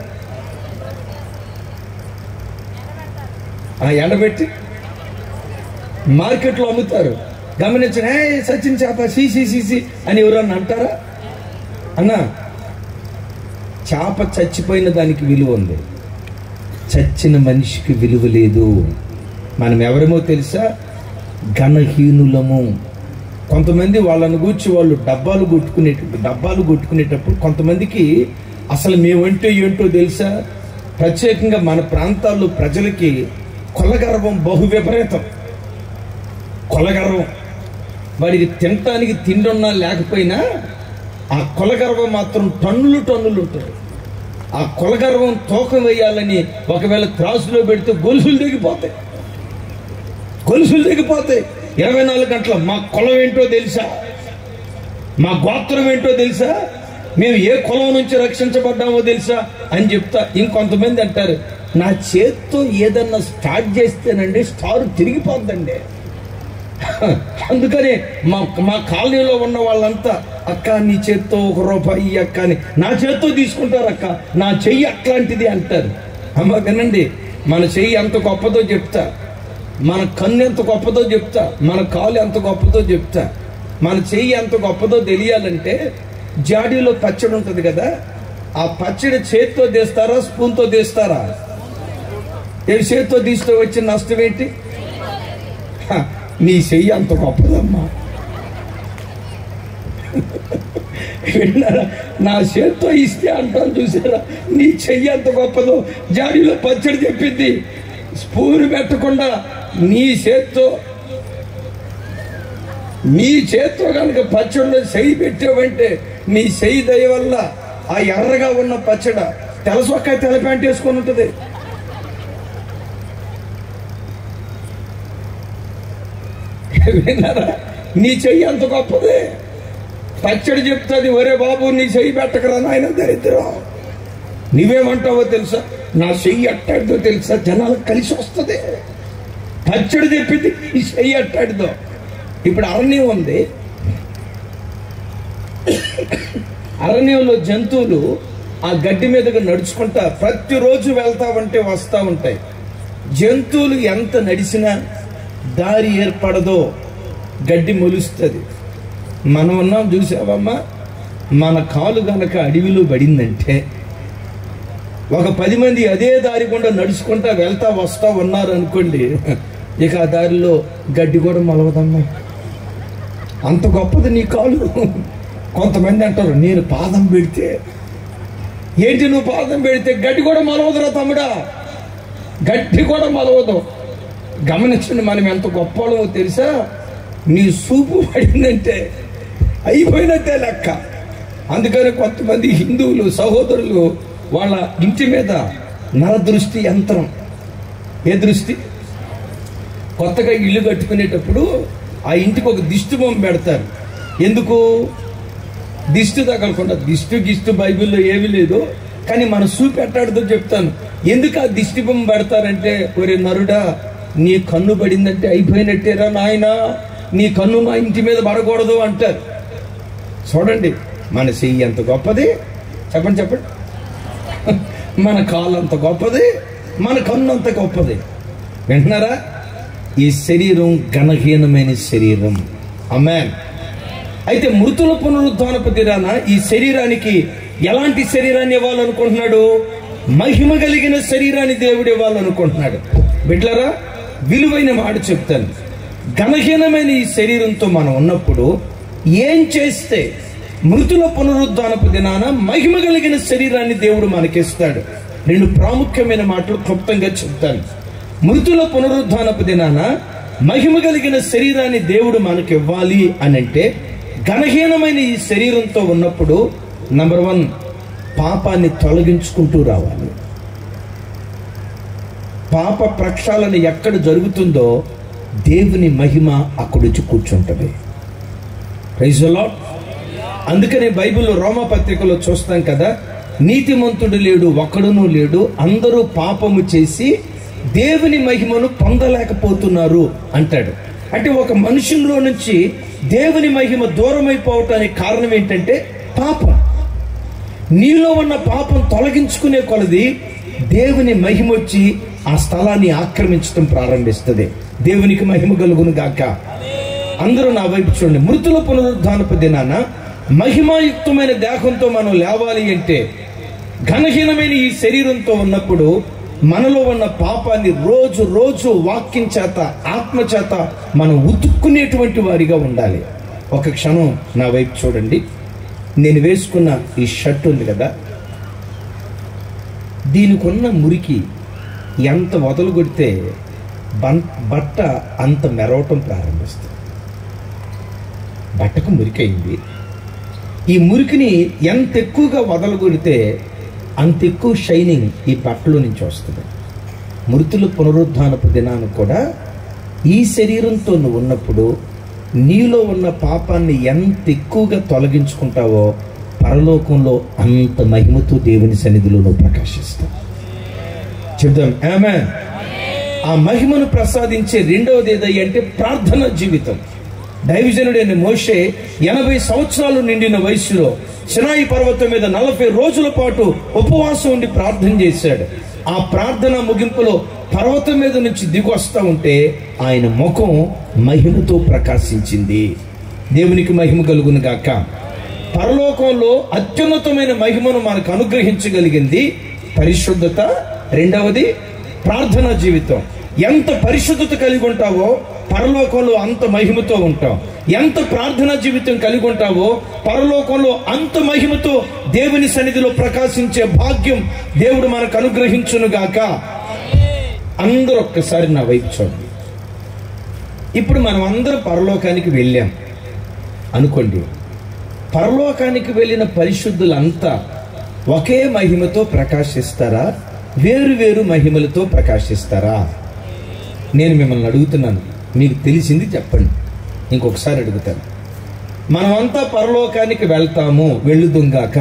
ఆ ఎండబెట్టి మార్కెట్లో అమ్ముతారు గమనించిన "ఏయ్, సచిన్ చేప సీసీ సీసీ అని ఎవరన్నా అంటారా అన్నా చేప చచ్చిపోయిన దానికి విలువ ఉంది చచ్చిన మనిషికి విలువ లేదు మనం ఎవరేమో తెలుసా ఘనహీనులము కొంతమంది వాళ్ళని గూర్చి వాళ్ళు డబ్బాలు కొట్టుకునేటప్పుడు డబ్బాలు కొట్టుకునేటప్పుడు కొంతమందికి అసలు మేమంటే ఏంటో తెలుసా ప్రత్యేకంగా మన ప్రాంతాల్లో ప్రజలకి కొలగర్వం బహు విపరీతం కొలగర్వం వాడికి తినటానికి తిండున్నా లేకపోయినా ఆ కొలగర్వం మాత్రం టన్నులు టన్నులు ఉంటుంది ఆ కొలగర్వం తూకం వేయాలని ఒకవేళ త్రాసులో పెడితే గొలుసులు దిగిపోతాయి గొలుసులు దిగిపోతాయి ఇరవై నాలుగు గంటల మా కులం ఏంటో తెలుసా మా గోత్రం ఏంటో తెలుసా మేము ఏ కులం నుంచి రక్షించబడ్డామో తెలుసా అని చెప్తా ఇంకొంతమంది అంటారు నా చేత్తో ఏదన్నా స్టార్ట్ చేస్తేనండి స్టార్ తిరిగిపోద్దండి అందుకని మా మా కాలనీలో ఉన్న వాళ్ళంతా అక్క నీ చేత్తో ఒక రూపాయి అక్క అని నా చేత్తో తీసుకుంటారు అక్క నా చెయ్యి అట్లాంటిది అంటారు అమ్మ వినండి మన చెయ్యి ఎంత గొప్పదో చెప్తా మన కన్ను ఎంత గొప్పదో చెప్తా మన కాలు ఎంత గొప్పదో చెప్తా మన చెయ్యి ఎంత గొప్పదో తెలియాలంటే జాడీలో పచ్చడి ఉంటుంది కదా ఆ పచ్చడి చేత్తో తీస్తారా స్పూన్తో తీస్తారా ఏ చేత్తో తీస్తే వచ్చిన నష్టం ఏంటి హ, నీ చెయ్యి అంత గొప్పదమ్మా విన్నారా నా చేత్తో ఇస్తే అంటాను చూసారా నీ చెయ్యి అంత గొప్పదో జాడీలో పచ్చడి చెప్పింది స్పూన్ పెట్టకుండా నీ చేత్తో నీ చేత్తో కనుక పచ్చడిలో చెయ్యి పెట్టావంటే నీ చెయ్యి దయ వల్ల ఆ ఎర్రగా ఉన్న పచ్చడ తెలసొక్క తెల్ల ప్యాంట్ వేసుకొని ఉంటుంది విన్నారా నీ చెయ్యి అంత గొప్పదే పచ్చడి చెప్తుంది ఒరే బాబు నీ చెయ్యి పెట్టకరా నాయన దరిద్రం నువ్వేమంటావో తెలుసా నా చెయ్యి అట్టాడిదో తెలుసా జనాలకు కలిసి వస్తుంది పచ్చడి చెప్పింది ఈ చెయ్యి అట్టాడిదో ఇప్పుడు అరణ్యం ఉంది అరణ్యంలో జంతువులు ఆ గడ్డి మీదగా నడుచుకుంటా ప్రతిరోజు వెళ్తా ఉంటే వస్తూ ఉంటాయి జంతువులు ఎంత నడిచినా దారి ఏర్పడదో గడ్డి మొలుస్తుంది మనం ఉన్నాం చూసావమ్మా మన కాలు గనక అడవిలో పడిందంటే ఒక పది మంది అదే దారి గుండా నడుచుకుంటా వెళ్తా వస్తా ఉన్నారు అనుకోండి ఇక ఆ దారిలో గడ్డి కూడా మొలవదమ్మా అంత గొప్పది నీ కాలు కొంతమంది అంటారు నేను పాదం పెడితే ఏంటి నువ్వు పాదం పెడితే గడ్డి కూడా మొలవదురా తమ్ముడా గడ్డి కూడా మొలవదు గమనించండి మనం ఎంత గొప్పవాళ్ళమో తెలుసా నీ సూపు పడిందంటే అయిపోయినట్టే లెక్క అందుకని కొంతమంది హిందువులు సహోదరులు వాళ్ళ ఇంటి మీద నరదృష్టి యంత్రం ఏ దృష్టి కొత్తగా ఇల్లు కట్టుకునేటప్పుడు ఆ ఇంటికి ఒక దిష్టి బొమ్మ పెడతారు ఎందుకు దిష్టి తగలకుండా దిష్టి గిష్టి బైబిల్లో ఏమీ లేదు కానీ మన చూపెట్టాడుతో చెప్తాను ఎందుకు ఆ దిష్టి బొమ్మ పెడతారంటే ఒరే నరుడా నీ కన్ను పడిందంటే అయిపోయినట్టేరా నాయనా నీ కన్ను మా ఇంటి మీద పడకూడదు అంటారు చూడండి మన చెయ్యి ఎంత గొప్పది చెప్పండి చెప్పండి మన కాలు అంత గొప్పది మన కన్ను అంత గొప్పది వింటున్నారా ఈ శరీరం ఘనహీనమైన శరీరం అమ్మాన్ అయితే మృతుల పునరుద్ధానపు దినాన ఈ శరీరానికి ఎలాంటి శరీరాన్ని ఇవ్వాలనుకుంటున్నాడు మహిమ కలిగిన శరీరాన్ని దేవుడు ఇవ్వాలనుకుంటున్నాడు బిడ్లరా విలువైన మాట చెప్తాను ఘనహీనమైన ఈ శరీరంతో మనం ఉన్నప్పుడు ఏం చేస్తే మృతుల పునరుద్ధానపు దినాన మహిమ కలిగిన శరీరాన్ని దేవుడు మనకిస్తాడు రెండు ప్రాముఖ్యమైన మాటలు క్లుప్తంగా చెప్తాను మృతుల పునరుద్ధానపు దినాన మహిమ కలిగిన శరీరాన్ని దేవుడు మనకి ఇవ్వాలి అని అంటే ఘనహీనమైన ఈ శరీరంతో ఉన్నప్పుడు నంబర్ వన్ పాపాన్ని తొలగించుకుంటూ రావాలి పాప ప్రక్షాళన ఎక్కడ జరుగుతుందో దేవుని మహిమ అక్కడొచ్చి కూర్చుంటది ప్రైజ్ ద లార్డ్ అందుకనే బైబిల్లో రోమా పత్రికలో చూస్తాం కదా నీతిమంతుడు లేడు ఒక్కడునూ లేడు అందరూ పాపము చేసి దేవుని మహిమను పొందలేకపోతున్నారు అంటాడు అంటే ఒక మనుషుల్లో నుంచి దేవుని మహిమ దూరం అయిపోవటానికి కారణం ఏంటంటే పాపం నీలో ఉన్న పాపం తొలగించుకునే కొలది దేవుని మహిమ వచ్చి ఆ స్థలాన్ని ఆక్రమించడం ప్రారంభిస్తుంది దేవునికి మహిమ కలుగును గాక అందరూ నా వైపు చూడండి మృతుల పునరుద్ధానపు దినాన మహిమాయుక్తమైన దేహంతో మనం లేవాలి అంటే ఘనహీనమైన ఈ శరీరంతో ఉన్నప్పుడు మనలో ఉన్న పాపాన్ని రోజు రోజు వాక్యం చేత ఆత్మ చేత మనం ఉతుక్కునేటువంటి వారిగా ఉండాలి ఒక క్షణం నా వైపు చూడండి నేను వేసుకున్న ఈ షర్ట్ ఉంది కదా దీనికి ఉన్న మురికి ఎంత వదలు కొడితే బన్- బట్ట అంత మెరవటం ప్రారంభిస్తుంది బట్టకు మురికైంది ఈ మురికిని ఎంత ఎక్కువగా వదలగొడితే అంత ఎక్కువ షైనింగ్ ఈ బట్టలో నుంచి వస్తుంది మృతుల పునరుద్ధానపు దినాన్ని కూడా ఈ శరీరంతో నువ్వు ఉన్నప్పుడు నీలో ఉన్న పాపాన్ని ఎంత ఎక్కువగా తొలగించుకుంటావో పరలోకంలో అంత మహిమతో దేవుని సన్నిధిలో నువ్వు ప్రకాశిస్తావు చెప్దాం ఆమె ఆ మహిమను ప్రసాదించే రెండవది ఏదయ్యి అంటే ప్రార్థన జీవితం దైవజనుడైన మోషే ఎనభై సంవత్సరాలు నిండిన వయసులో సినాయి పర్వతం మీద నలభై రోజుల పాటు ఉపవాసం ఉండి ప్రార్థన చేశాడు ఆ ప్రార్థన ముగింపులో పర్వతం మీద నుంచి దిగొస్తా ఉంటే ఆయన ముఖం మహిమతో ప్రకాశించింది దేవునికి మహిమ కలుగును గాక పరలోకంలో అత్యున్నతమైన మహిమను మనకు అనుగ్రహించగలిగింది పరిశుద్ధత రెండవది ప్రార్థనా జీవితం ఎంత పరిశుద్ధత కలిగి ఉంటావో పరలోకంలో అంత మహిమతో ఉంటాం ఎంత ప్రార్థనా జీవితం కలిగి ఉంటావో పరలోకంలో అంత మహిమతో దేవుని సన్నిధిలో ప్రకాశించే భాగ్యం దేవుడు మనకు అనుగ్రహించును గాక అందరూ ఒక్కసారి నా వైపు చూడండి ఇప్పుడు మనం అందరం పరలోకానికి వెళ్ళాం అనుకోండి పరలోకానికి వెళ్ళిన పరిశుద్ధులంతా ఒకే మహిమతో ప్రకాశిస్తారా వేరు వేరు మహిమలతో ప్రకాశిస్తారా నేను మిమ్మల్ని అడుగుతున్నాను మీకు తెలిసింది చెప్పండి ఇంకొకసారి అడుగుతాను మనమంతా పరలోకానికి వెళ్తాము వెళ్ళుదుంగాక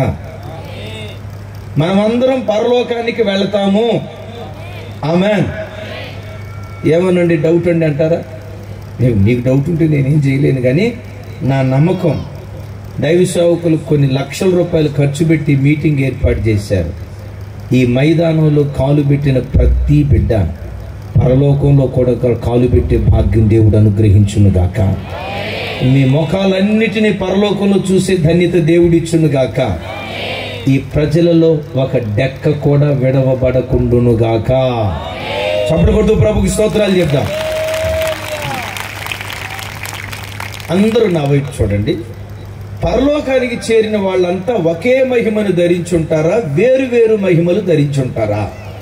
మనమందరం పరలోకానికి వెళ్తాము ఆమెన్ ఏమనండి డౌట్ అండి అంటారా నేను నీకు డౌట్ ఉంటే నేనేం చేయలేను కానీ నా నమ్మకం దైవ సేవకులు కొన్ని లక్షల రూపాయలు ఖర్చు పెట్టి మీటింగ్ ఏర్పాటు చేశారు ఈ మైదానంలో కాలు పెట్టిన ప్రతి బిడ్డ పరలోకంలో కూడా కాలు పెట్టే భాగ్యం దేవుడు అనుగ్రహించును గాక మీ ముఖాలన్నిటినీ పరలోకంలో చూసే ధన్యత దేవుడిచ్చును గాక ఈ ప్రజలలో ఒక డెక్క కూడా విడవబడకుండును గాక చప్పటి కొడుతూ ప్రభుకి స్తోత్రాలు చెప్దాం అందరూ నా వైపు చూడండి పరలోకానికి చేరిన వాళ్ళంతా ఒకే మహిమను ధరించుంటారా వేరు వేరు మహిమలు ధరించుంటారా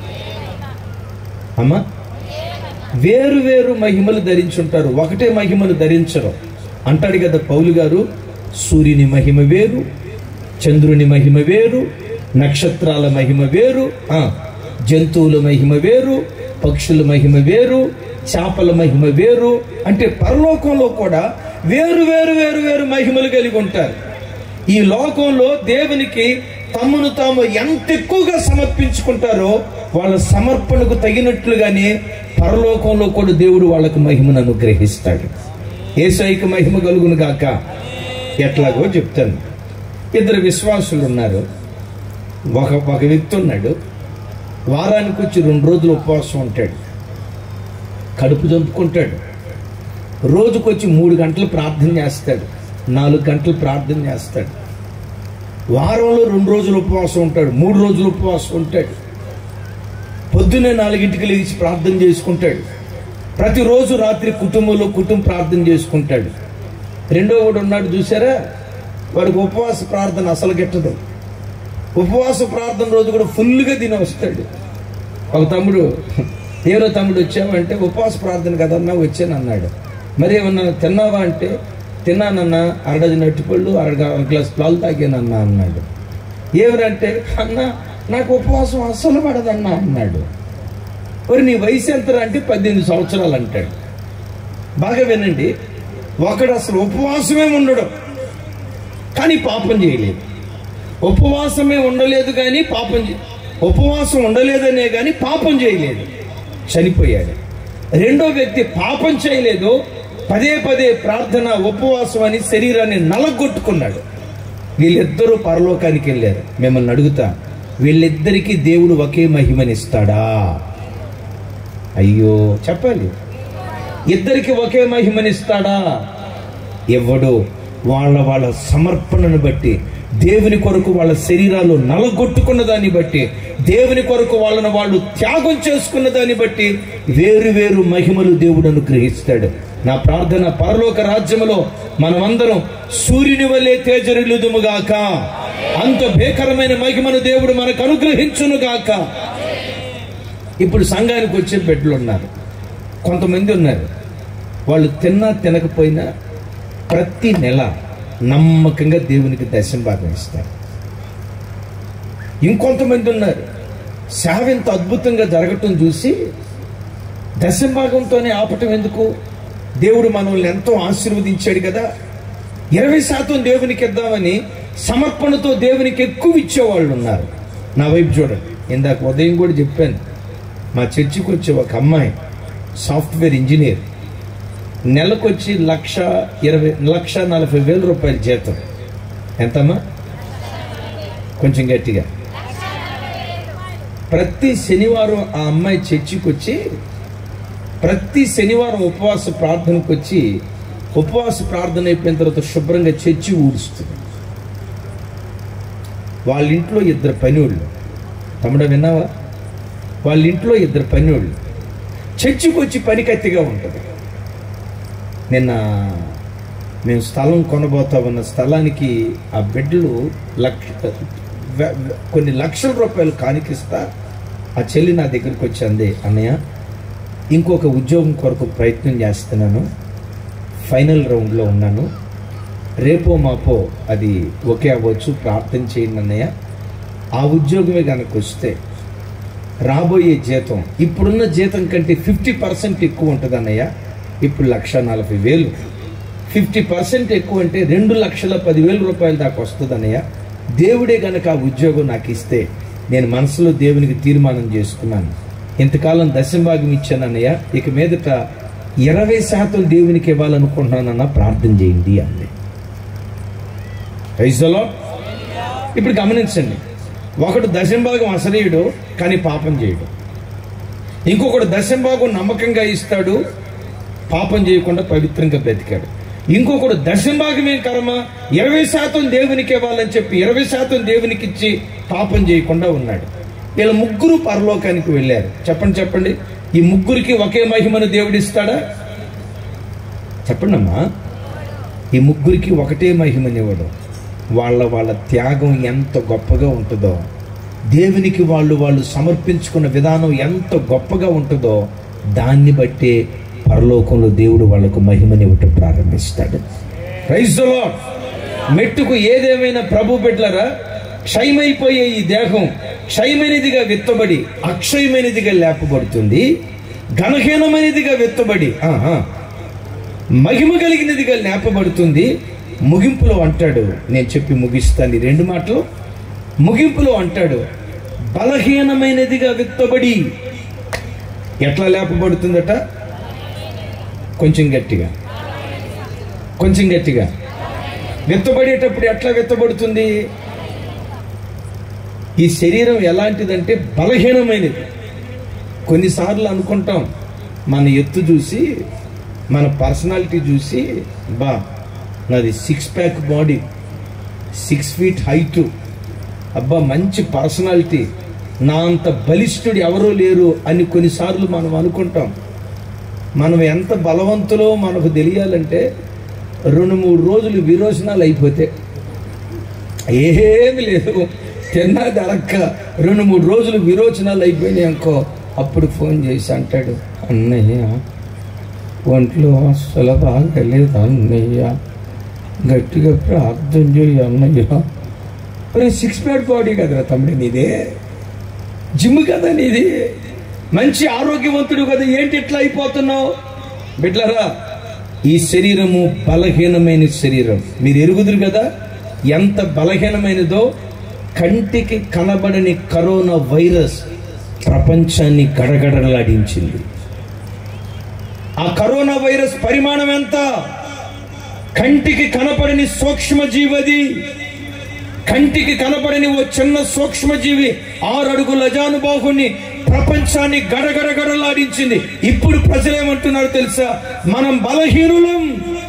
అమ్మా వేరు వేరు మహిమలు ధరించుంటారు ఒకటే మహిమను ధరించరు అంటాడు కదా పౌలు గారు సూర్యుని మహిమ వేరు చంద్రుని మహిమ వేరు నక్షత్రాల మహిమ వేరు ఆ, జంతువుల మహిమ వేరు పక్షుల మహిమ వేరు చేపల మహిమ వేరు అంటే పరలోకంలో కూడా వేరు వేరు వేరు వేరు మహిమలు కలిగి ఉంటారు ఈ లోకంలో దేవునికి తమను తాము ఎంత ఎక్కువగా సమర్పించుకుంటారో వాళ్ళ సమర్పణకు తగినట్లుగానే పరలోకంలో కూడా దేవుడు వాళ్ళకు మహిమను అనుగ్రహిస్తాడు ఏసైకి మహిమ కలుగును గాక ఎట్లాగో చెప్తాను ఇద్దరు విశ్వాసులు ఉన్నారు ఒక ఒక వ్యక్తి ఉన్నాడు వారానికి వచ్చి రెండు రోజులు ఉపవాసం ఉంటాడు కడుపు చంపుకుంటాడు రోజుకొచ్చి మూడు గంటలు ప్రార్థన చేస్తాడు నాలుగు గంటలు ప్రార్థన చేస్తాడు వారంలో రెండు రోజులు ఉపవాసం ఉంటాడు మూడు రోజులు ఉపవాసం ఉంటాడు పొద్దున్నే నాలుగింటికి లేచి ప్రార్థన చేసుకుంటాడు ప్రతిరోజు రాత్రి కుటుంబంలో కుటుంబ ప్రార్థన చేసుకుంటాడు రెండో వాడు ఉన్నాడు చూసారా వాడికి ఉపవాస ప్రార్థన అసలు గిట్టదు ఉపవాస ప్రార్థన రోజు కూడా ఫుల్గా తిని వస్తాడు ఒక తమ్ముడు ఏరో తమ్ముడు వచ్చావంటే ఉపవాస ప్రార్థన కదన్నా వచ్చాను అన్నాడు మరి ఏమన్నా తిన్నావా అంటే తిన్నానన్నా అరడజన అట్టిపళ్ళు అర అర గ్లాస్ పాలు తాగానన్నా అన్నాడు ఏమనంటే అన్న నాకు ఉపవాసం అస్సలు పడదన్నా అన్నాడు మరి నీ వయసు ఎంత అంటే పద్దెనిమిది సంవత్సరాలు అంటాడు బాగా వినండి ఒకడు అసలు ఉపవాసమే ఉండడు కానీ పాపం చేయలేదు ఉపవాసమే ఉండలేదు కానీ పాపం చే- ఉపవాసం ఉండలేదనే కానీ పాపం చేయలేదు చనిపోయాడు రెండో వ్యక్తి పాపం చేయలేదు పదే పదే ప్రార్థన ఉపవాసం అని శరీరాన్ని నలగొట్టుకున్నాడు వీళ్ళిద్దరూ పరలోకానికి వెళ్ళారు మిమ్మల్ని అడుగుతా వీళ్ళిద్దరికీ దేవుడు ఒకే మహిమనిస్తాడా అయ్యో చెప్పాలి ఇద్దరికి ఒకే మహిమనిస్తాడా ఎవడు వాళ్ళ వాళ్ళ సమర్పణను బట్టి దేవుని కొరకు వాళ్ళ శరీరాలు నలగొట్టుకున్న దాన్ని బట్టి దేవుని కొరకు వాళ్ళను వాళ్ళు త్యాగం చేసుకున్న దాన్ని బట్టి వేరు వేరు మహిమలు దేవుడు అనుగ్రహిస్తాడు నా ప్రార్థన పరలోక రాజ్యములో మనమందరం సూర్యుని వల్లే తేజరిల్లుదుముగాక అంత భేకరమైన మహిమను దేవుడు మనకు అనుగ్రహించునుగాక ఇప్పుడు సంఘానికి వచ్చే బిడ్డలు ఉన్నారు కొంతమంది ఉన్నారు వాళ్ళు తిన్నా తినకపోయినా ప్రతి నెల నమ్మకంగా దేవునికి దర్శన భాగం ఇస్తారు ఇంకొంతమంది ఉన్నారు సేవ ఇంత అద్భుతంగా జరగటం చూసి దశమ భాగంతోనే ఆపటం ఎందుకు దేవుడు మనల్ని ఎంతో ఆశీర్వదించాడు కదా ఇరవై శాతం దేవునికి ఇద్దామని సమర్పణతో దేవునికి ఎక్కువ ఇచ్చేవాళ్ళు ఉన్నారు నా వైపు చూడండి ఇందాక ఉదయం కూడా చెప్పాను మా చర్చికి వచ్చే ఒక అమ్మాయి సాఫ్ట్వేర్ ఇంజనీర్ నెలకొచ్చి లక్ష ఇరవై లక్ష నలభై వేల రూపాయల జీతం ఎంతమ్మా కొంచెం గట్టిగా ప్రతి శనివారం ఆ అమ్మాయి చర్చికి వచ్చి ప్రతి శనివారం ఉపవాస ప్రార్థనకు వచ్చి ఉపవాస ప్రార్థన అయిపోయిన తర్వాత శుభ్రంగా చర్చి ఊడుస్తుంది వాళ్ళ ఇంట్లో ఇద్దరు పనివాళ్ళు తమ్ముడ విన్నావా వాళ్ళ ఇంట్లో ఇద్దరు పనివాళ్ళు చర్చికి వచ్చి పనికత్తిగా ఉంటుంది నిన్న మేము స్థలం కొనబోతా ఉన్న స్థలానికి ఆ బిడ్డలు లక్ష వె- వె- కొన్ని లక్షల రూపాయలు కానికిస్తా ఆ చెల్లి నా దగ్గరికి వచ్చింది అన్నయ్య ఇంకొక ఉద్యోగం కొరకు ప్రయత్నం చేస్తున్నాను ఫైనల్ రౌండ్లో ఉన్నాను రేపో మాపో అది ఒకే అవ్వచ్చు ప్రార్థన చేయండి అన్నయ్య ఆ ఉద్యోగమే కనుక వస్తే రాబోయే జీతం ఇప్పుడున్న జీతం కంటే ఫిఫ్టీ పర్సెంట్ ఎక్కువ ఉంటుంది అన్నయ్య ఇప్పుడు లక్ష నలభై వేలు ఫిఫ్టీ పర్సెంట్ ఎక్కువ అంటే రెండు లక్షల పదివేల రూపాయల దాకా వస్తుంది అన్నయ్య దేవుడే గనక ఆ ఉద్యోగం నాకు ఇస్తే నేను మనసులో దేవునికి తీర్మానం చేసుకున్నాను ఇంతకాలం దశంభాగం ఇచ్చాను అన్నయ్య ఇక మీదట ఇరవై శాతం దేవునికి ఇవ్వాలనుకుంటున్నానన్న ప్రార్థన చేయండి అంది Praise the Lord. ఇప్పుడు గమనించండి ఒకడు దశంభాగం అసలీయుడు కానీ పాపం చేయడు ఇంకొకడు దశంభాగం నమ్మకంగా ఇస్తాడు పాపం చేయకుండా పవిత్రంగా బ్రతికాడు ఇంకొకడు దశంభాగమే కర్మ ఇరవై శాతం దేవునికి ఇవ్వాలని చెప్పి ఇరవై శాతం దేవునికి ఇచ్చి పాపం చేయకుండా ఉన్నాడు వీళ్ళ ముగ్గురు పరలోకానికి వెళ్ళారు చెప్పండి చెప్పండి ఈ ముగ్గురికి ఒకే మహిమను దేవుడిస్తాడా చెప్పండి అమ్మా ఈ ముగ్గురికి ఒకటే మహిమనివ్వడం వాళ్ళ వాళ్ళ త్యాగం ఎంత గొప్పగా ఉంటుందో దేవునికి వాళ్ళు వాళ్ళు సమర్పించుకున్న విధానం ఎంత గొప్పగా ఉంటుందో దాన్ని బట్టే పరలోకంలో దేవుడు వాళ్ళకు మహిమనివ్వటం ప్రారంభిస్తాడు ప్రైజ్ ద లార్డ్ మెట్టుకు ఏదేమైనా ప్రభు బిడ్డలరా క్షయమైపోయే ఈ దేహం క్షయమైనదిగా విత్తబడి అక్షయమైనదిగా లేపబడుతుంది ఘనహీనమైనదిగా విత్తబడి ఆహా, మహిమ కలిగినదిగా లేపబడుతుంది ముగింపులో అంటాడు నేను చెప్పి ముగిస్తాను ఈ రెండు మాటలు ముగింపులో అంటాడు బలహీనమైనదిగా విత్తబడి ఎట్లా లేపబడుతుందట కొంచెం గట్టిగా కొంచెం గట్టిగా విత్తబడేటప్పుడు ఎట్లా విత్తబడుతుంది ఈ శరీరం ఎలాంటిదంటే బలహీనమైనది కొన్నిసార్లు అనుకుంటాం మన ఎత్తు చూసి మన పర్సనాలిటీ చూసి బా నాది six pack body six feet height అబ్బా మంచి పర్సనాలిటీ నా అంత బలిష్ఠుడు ఎవరూ లేరు అని కొన్నిసార్లు మనం అనుకుంటాం మనం ఎంత బలవంతులో మనకు తెలియాలంటే రెండు మూడు రోజులు విరోచనాలు అయిపోతే ఏమీ లేదు తిన్నా దరక్క రెండు మూడు రోజులు విరోచనాలు అయిపోయినాయి అనుకో అప్పుడు ఫోన్ చేసి అంటాడు అన్నయ్య ఒంట్లో అస్సలు బాగలేదు అన్నయ్య గట్టిగా ప్రార్థన చేయి అన్నయ్య మరి సిక్స్ ప్యాడ్ బాడీ కదరా తమ్ముడు నీదే జిమ్ కదా నీది మంచి ఆరోగ్యవంతుడు కదా ఏంటి ఇట్లా అయిపోతున్నావు బిడ్లరా ఈ శరీరము బలహీనమైన శరీరం మీరు ఎరుగుదురు కదా ఎంత బలహీనమైనదో కంటికి కనబడని కరోనా వైరస్ ప్రపంచాన్ని గడగడలాడించింది ఆ కరోనా వైరస్ పరిమాణం ఎంత కంటికి కనపడని సూక్ష్మజీవది కంటికి కనపడని ఓ చిన్న సూక్ష్మజీవి ఆరు అడుగుల అజానుబాహుని ప్రపంచాన్ని గడగడగడలాడించింది ఇప్పుడు ప్రజలు ఏమంటున్నారు తెలుసా మనం బలహీనులం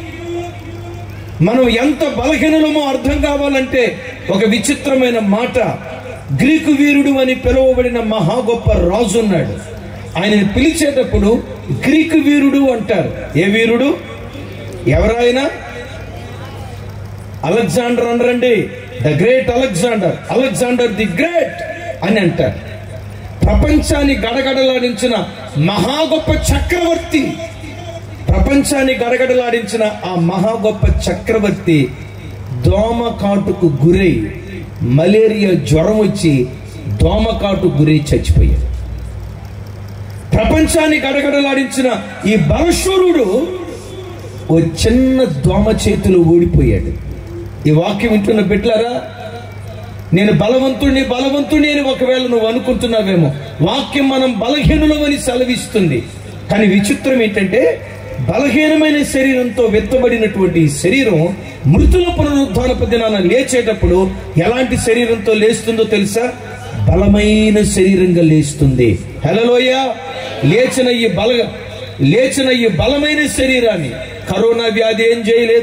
మనం ఎంత బలహీనులమో అర్థం కావాలంటే ఒక విచిత్రమైన మాట గ్రీకు వీరుడు అని పిలువబడిన మహా గొప్ప రాజు ఉన్నాడు ఆయనని పిలిచేటప్పుడు గ్రీకు వీరుడు అంటారు ఏ వీరుడు ఎవరైనా అలెగ్జాండర్ అనరండి the great Alexander Alexander the great అని అంటారు ప్రపంచాన్ని గడగడలాడించిన మహా గొప్ప చక్రవర్తి ప్రపంచాన్ని గడగడలాడించిన ఆ మహా గొప్ప చక్రవర్తి దోమ కాటుకు గురై మలేరియా జ్వరం వచ్చి దోమ కాటు గురై చచ్చిపోయాడు ప్రపంచాన్ని గడగడలాడించిన ఈ బలశూరుడు ఓ చిన్న దోమ చేతిలో ఓడిపోయాడు ఈ వాక్యం వింటున్న బిడ్డలారా నేను బలవంతుడిని బలవంతుడిని అని ఒకవేళ నువ్వు అనుకుంటున్నావేమో వాక్యం మనం బలహీనులమని సెలవిస్తుంది కానీ విచిత్రం ఏంటంటే బలహీనమైన శరీరంతో వెత్తబడినటువంటి ఈ శరీరం మృతుల పునరుద్ధానపు దినాన లేచేటప్పుడు ఎలాంటి శరీరంతో లేస్తుందో తెలుసా బలమైన శరీరంగా లేస్తుంది హలోయ లేచిన ఈ బల లేచిన ఈ బలమైన శరీరాన్ని కరోనా వ్యాధి ఏం చేయలేదు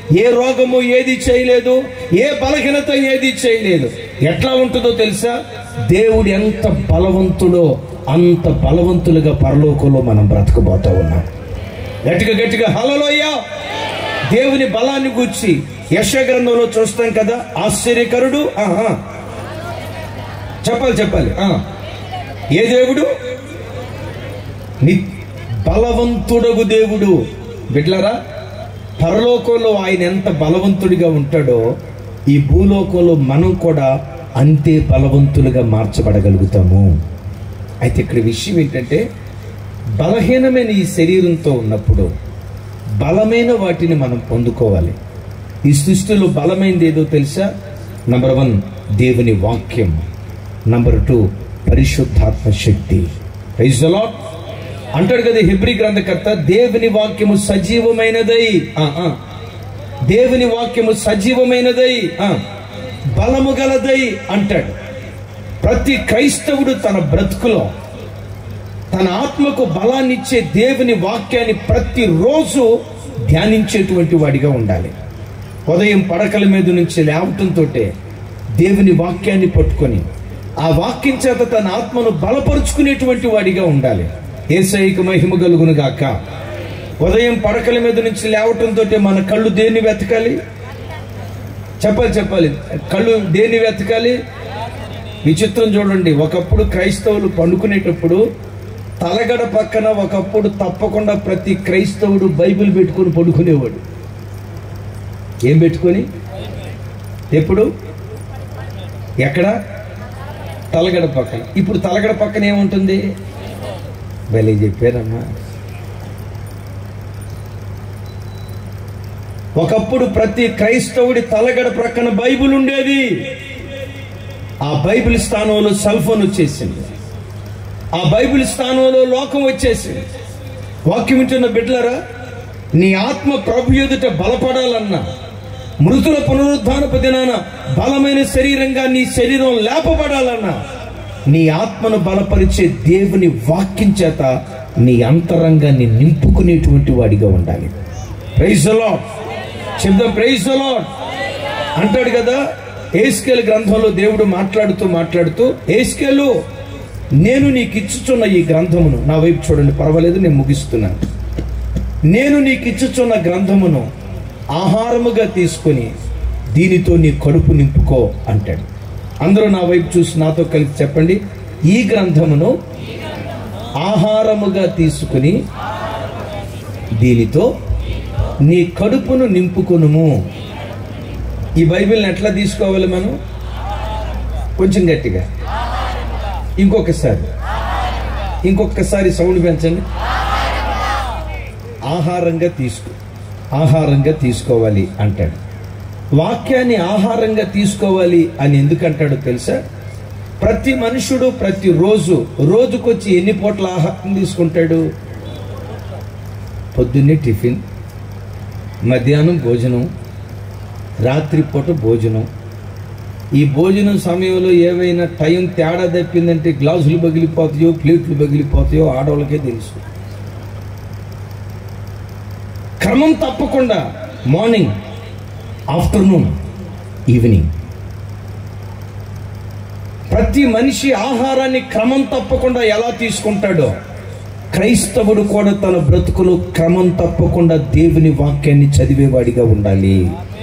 ఏ రోగము ఏది చేయలేదు ఏ బలహీనత ఏది చేయలేదు ఎట్లా ఉంటుందో తెలుసా దేవుడు ఎంత బలవంతుడో అంత బలవంతులుగా పరలోకంలో మనం బ్రతకబోతా ఉన్నాం గట్టిగా గట్టిగా హలలోయ్యా దేవుని బలాన్ని గూర్చి యశ గ్రంథంలో చూస్తాం కదా ఆశ్చర్యకరుడు ఆహా చెప్పాలి చెప్పాలి ఆ. ఏ దేవుడు ని బలవంతుడగు దేవుడు బిడ్లరా పరలోకంలో ఆయన ఎంత బలవంతుడిగా ఉంటాడో ఈ భూలోకంలో మనం కూడా అంతే బలవంతులుగా మార్చబడగలుగుతాము అయితే ఇక్కడ విషయం ఏంటంటే బలహీనమైన ఈ శరీరంతో ఉన్నప్పుడు బలమైన వాటిని మనం పొందుకోవాలి ఈ సృష్టిలో బలమైనది ఏదో తెలుసా నంబర్ వన్ దేవుని వాక్యం నంబర్ టూ పరిశుద్ధాత్మ శక్తి Praise the Lord. అంటాడు కదా హెబ్రి గ్రంథకర్త దేవుని వాక్యము సజీవమైనదై ఆ, ఆ. దేవుని వాక్యము సజీవమైనదై ఆ, బలము గలదై అంటాడు ప్రతి క్రైస్తవుడు తన బ్రతుకులో తన ఆత్మకు బలాన్నిచ్చే దేవుని వాక్యాన్ని ప్రతిరోజు ధ్యానించేటువంటి వాడిగా ఉండాలి ఉదయం పడకల మీద నుంచి లేవటంతో దేవుని వాక్యాన్ని పట్టుకొని ఆ వాక్యం చేత తన ఆత్మను బలపరుచుకునేటువంటి వాడిగా ఉండాలి ఏసైక మహిమ కలుగును గాక ఉదయం పడకల మీద నుంచి లేవటంతో మన కళ్ళు దేన్ని వెతకాలి చెప్పాలి చెప్పాలి కళ్ళు దేన్ని వెతకాలి విచిత్రం చూడండి ఒకప్పుడు క్రైస్తవులు పండుకునేటప్పుడు తలగడ పక్కన ఒకప్పుడు తప్పకుండా ప్రతి క్రైస్తవుడు బైబిల్ పెట్టుకొని పడుకునేవాడు ఏం పెట్టుకొని ఎప్పుడు ఎక్కడ తలగడ పక్కన ఇప్పుడు తలగడ పక్కన ఏముంటుంది భలే చెప్పారమ్మా ఒకప్పుడు ప్రతి క్రైస్తవుడి తలగడ ప్రక్కన బైబిల్ ఉండేది ఆ బైబిల్ స్థానంలో సెల్ ఫోన్ వచ్చేసింది ఆ బైబిల్ స్థానంలో లోకం వచ్చేసింది వాక్యం వింటున్న బిడ్డలరా నీ ఆత్మ ప్రభు ఎదుట బలపడాలన్నా మృతుల పునరుద్ధానపు దినాన బలమైన శరీరంగా నీ శరీరం లేపబడాలన్నా నీ ఆత్మను బలపరిచే దేవుని వాక్యం చేత నీ అంతరంగాన్ని నింపుకునేటువంటి వాడిగా ఉండాలి ప్రైజ్ లాడ్ చెప్దాం ప్రైజ్ లాడ్ అంటాడు కదా ఏస్కేల్ గ్రంథంలో దేవుడు మాట్లాడుతూ మాట్లాడుతూ ఏస్కేలు నేను నీకు ఇచ్చుచున్న ఈ గ్రంథమును నా వైపు చూడండి పర్వాలేదు నేను ముగిస్తున్నాను నేను నీకు ఇచ్చుచున్న గ్రంథమును ఆహారముగా తీసుకొని దీనితో నీ కడుపు నింపుకో అంటాడు అందరూ నా వైపు చూసి నాతో కలిసి చెప్పండి ఈ గ్రంథమును ఆహారముగా తీసుకుని దీనితో నీ కడుపును నింపుకొనుము ఈ బైబిల్ని ఎట్లా తీసుకోవాలి మనం కొంచెం గట్టిగా ఇంకొకసారి ఇంకొకసారి సౌండ్ పెంచండి ఆహారంగా తీసుకో ఆహారంగా తీసుకోవాలి అంటాడు వాక్యాన్ని ఆహారంగా తీసుకోవాలి అని ఎందుకంటాడో తెలుసా ప్రతి మనుషుడు ప్రతి రోజు రోజుకొచ్చి ఎన్ని పూట్ల ఆహారం తీసుకుంటాడు పొద్దున్నే టిఫిన్ మధ్యాహ్నం భోజనం రాత్రిపూట భోజనం ఈ భోజనం సమయంలో ఏవైనా టైం తేడా తప్పిందంటే గ్లాసులు పగిలిపోతాయో ప్లేట్లు పగిలిపోతాయో ఆడవాళ్ళకే తెలుసు క్రమం తప్పకుండా మార్నింగ్ ఆఫ్టర్నూన్ ఈవినింగ్ ప్రతి మనిషి ఆహారాన్ని క్రమం తప్పకుండా ఎలా తీసుకుంటాడో క్రైస్తవుడు కూడా తన బ్రతుకులో క్రమం తప్పకుండా దేవుని వాక్యాన్ని చదివేవాడిగా ఉండాలి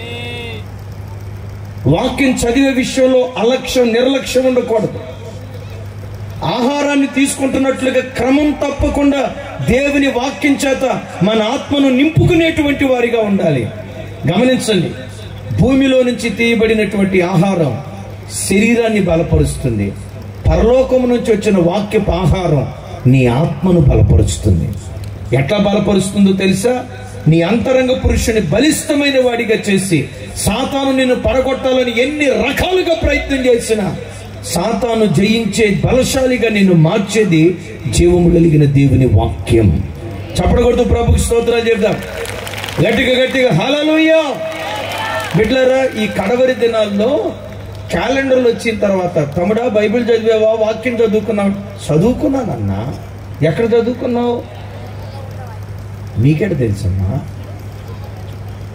వాక్యం చదివే విషయంలో అలక్ష్యం నిర్లక్ష్యం ఉండకూడదు ఆహారాన్ని తీసుకుంటున్నట్లుగా క్రమం తప్పకుండా దేవుని వాక్యం చేత మన ఆత్మను నింపుకునేటువంటి వారిగా ఉండాలి గమనించండి భూమిలో నుంచి తీయబడినటువంటి ఆహారం శరీరాన్ని బలపరుస్తుంది పరలోకం నుంచి వచ్చిన వాక్యపు ఆహారం నీ ఆత్మను బలపరుస్తుంది ఎట్లా బలపరుస్తుందో తెలుసా నీ అంతరంగ పురుషుని బలిష్టమైన వాడిగా చేసి సాతాను నిన్ను పడగొట్టాలని ఎన్ని రకాలుగా ప్రయత్నం చేసినా సాతాను జయించే బలశాలిగా నిన్ను మార్చేది జీవము కలిగిన దేవుని వాక్యం చప్పడగొడుతూ ప్రభుకి స్తోత్రాలు చెప్దాం గట్టిగా గట్టిగా హలలుయ్యా బిడ్లరా ఈ కడవరి దినాల్లో క్యాలెండర్లు వచ్చిన తర్వాత తమ్ముడా బైబిల్ చదివావా వాక్యం చదువుకున్నావు చదువుకున్నానన్నా ఎక్కడ చదువుకున్నావు మీకెట తెలుసమ్మా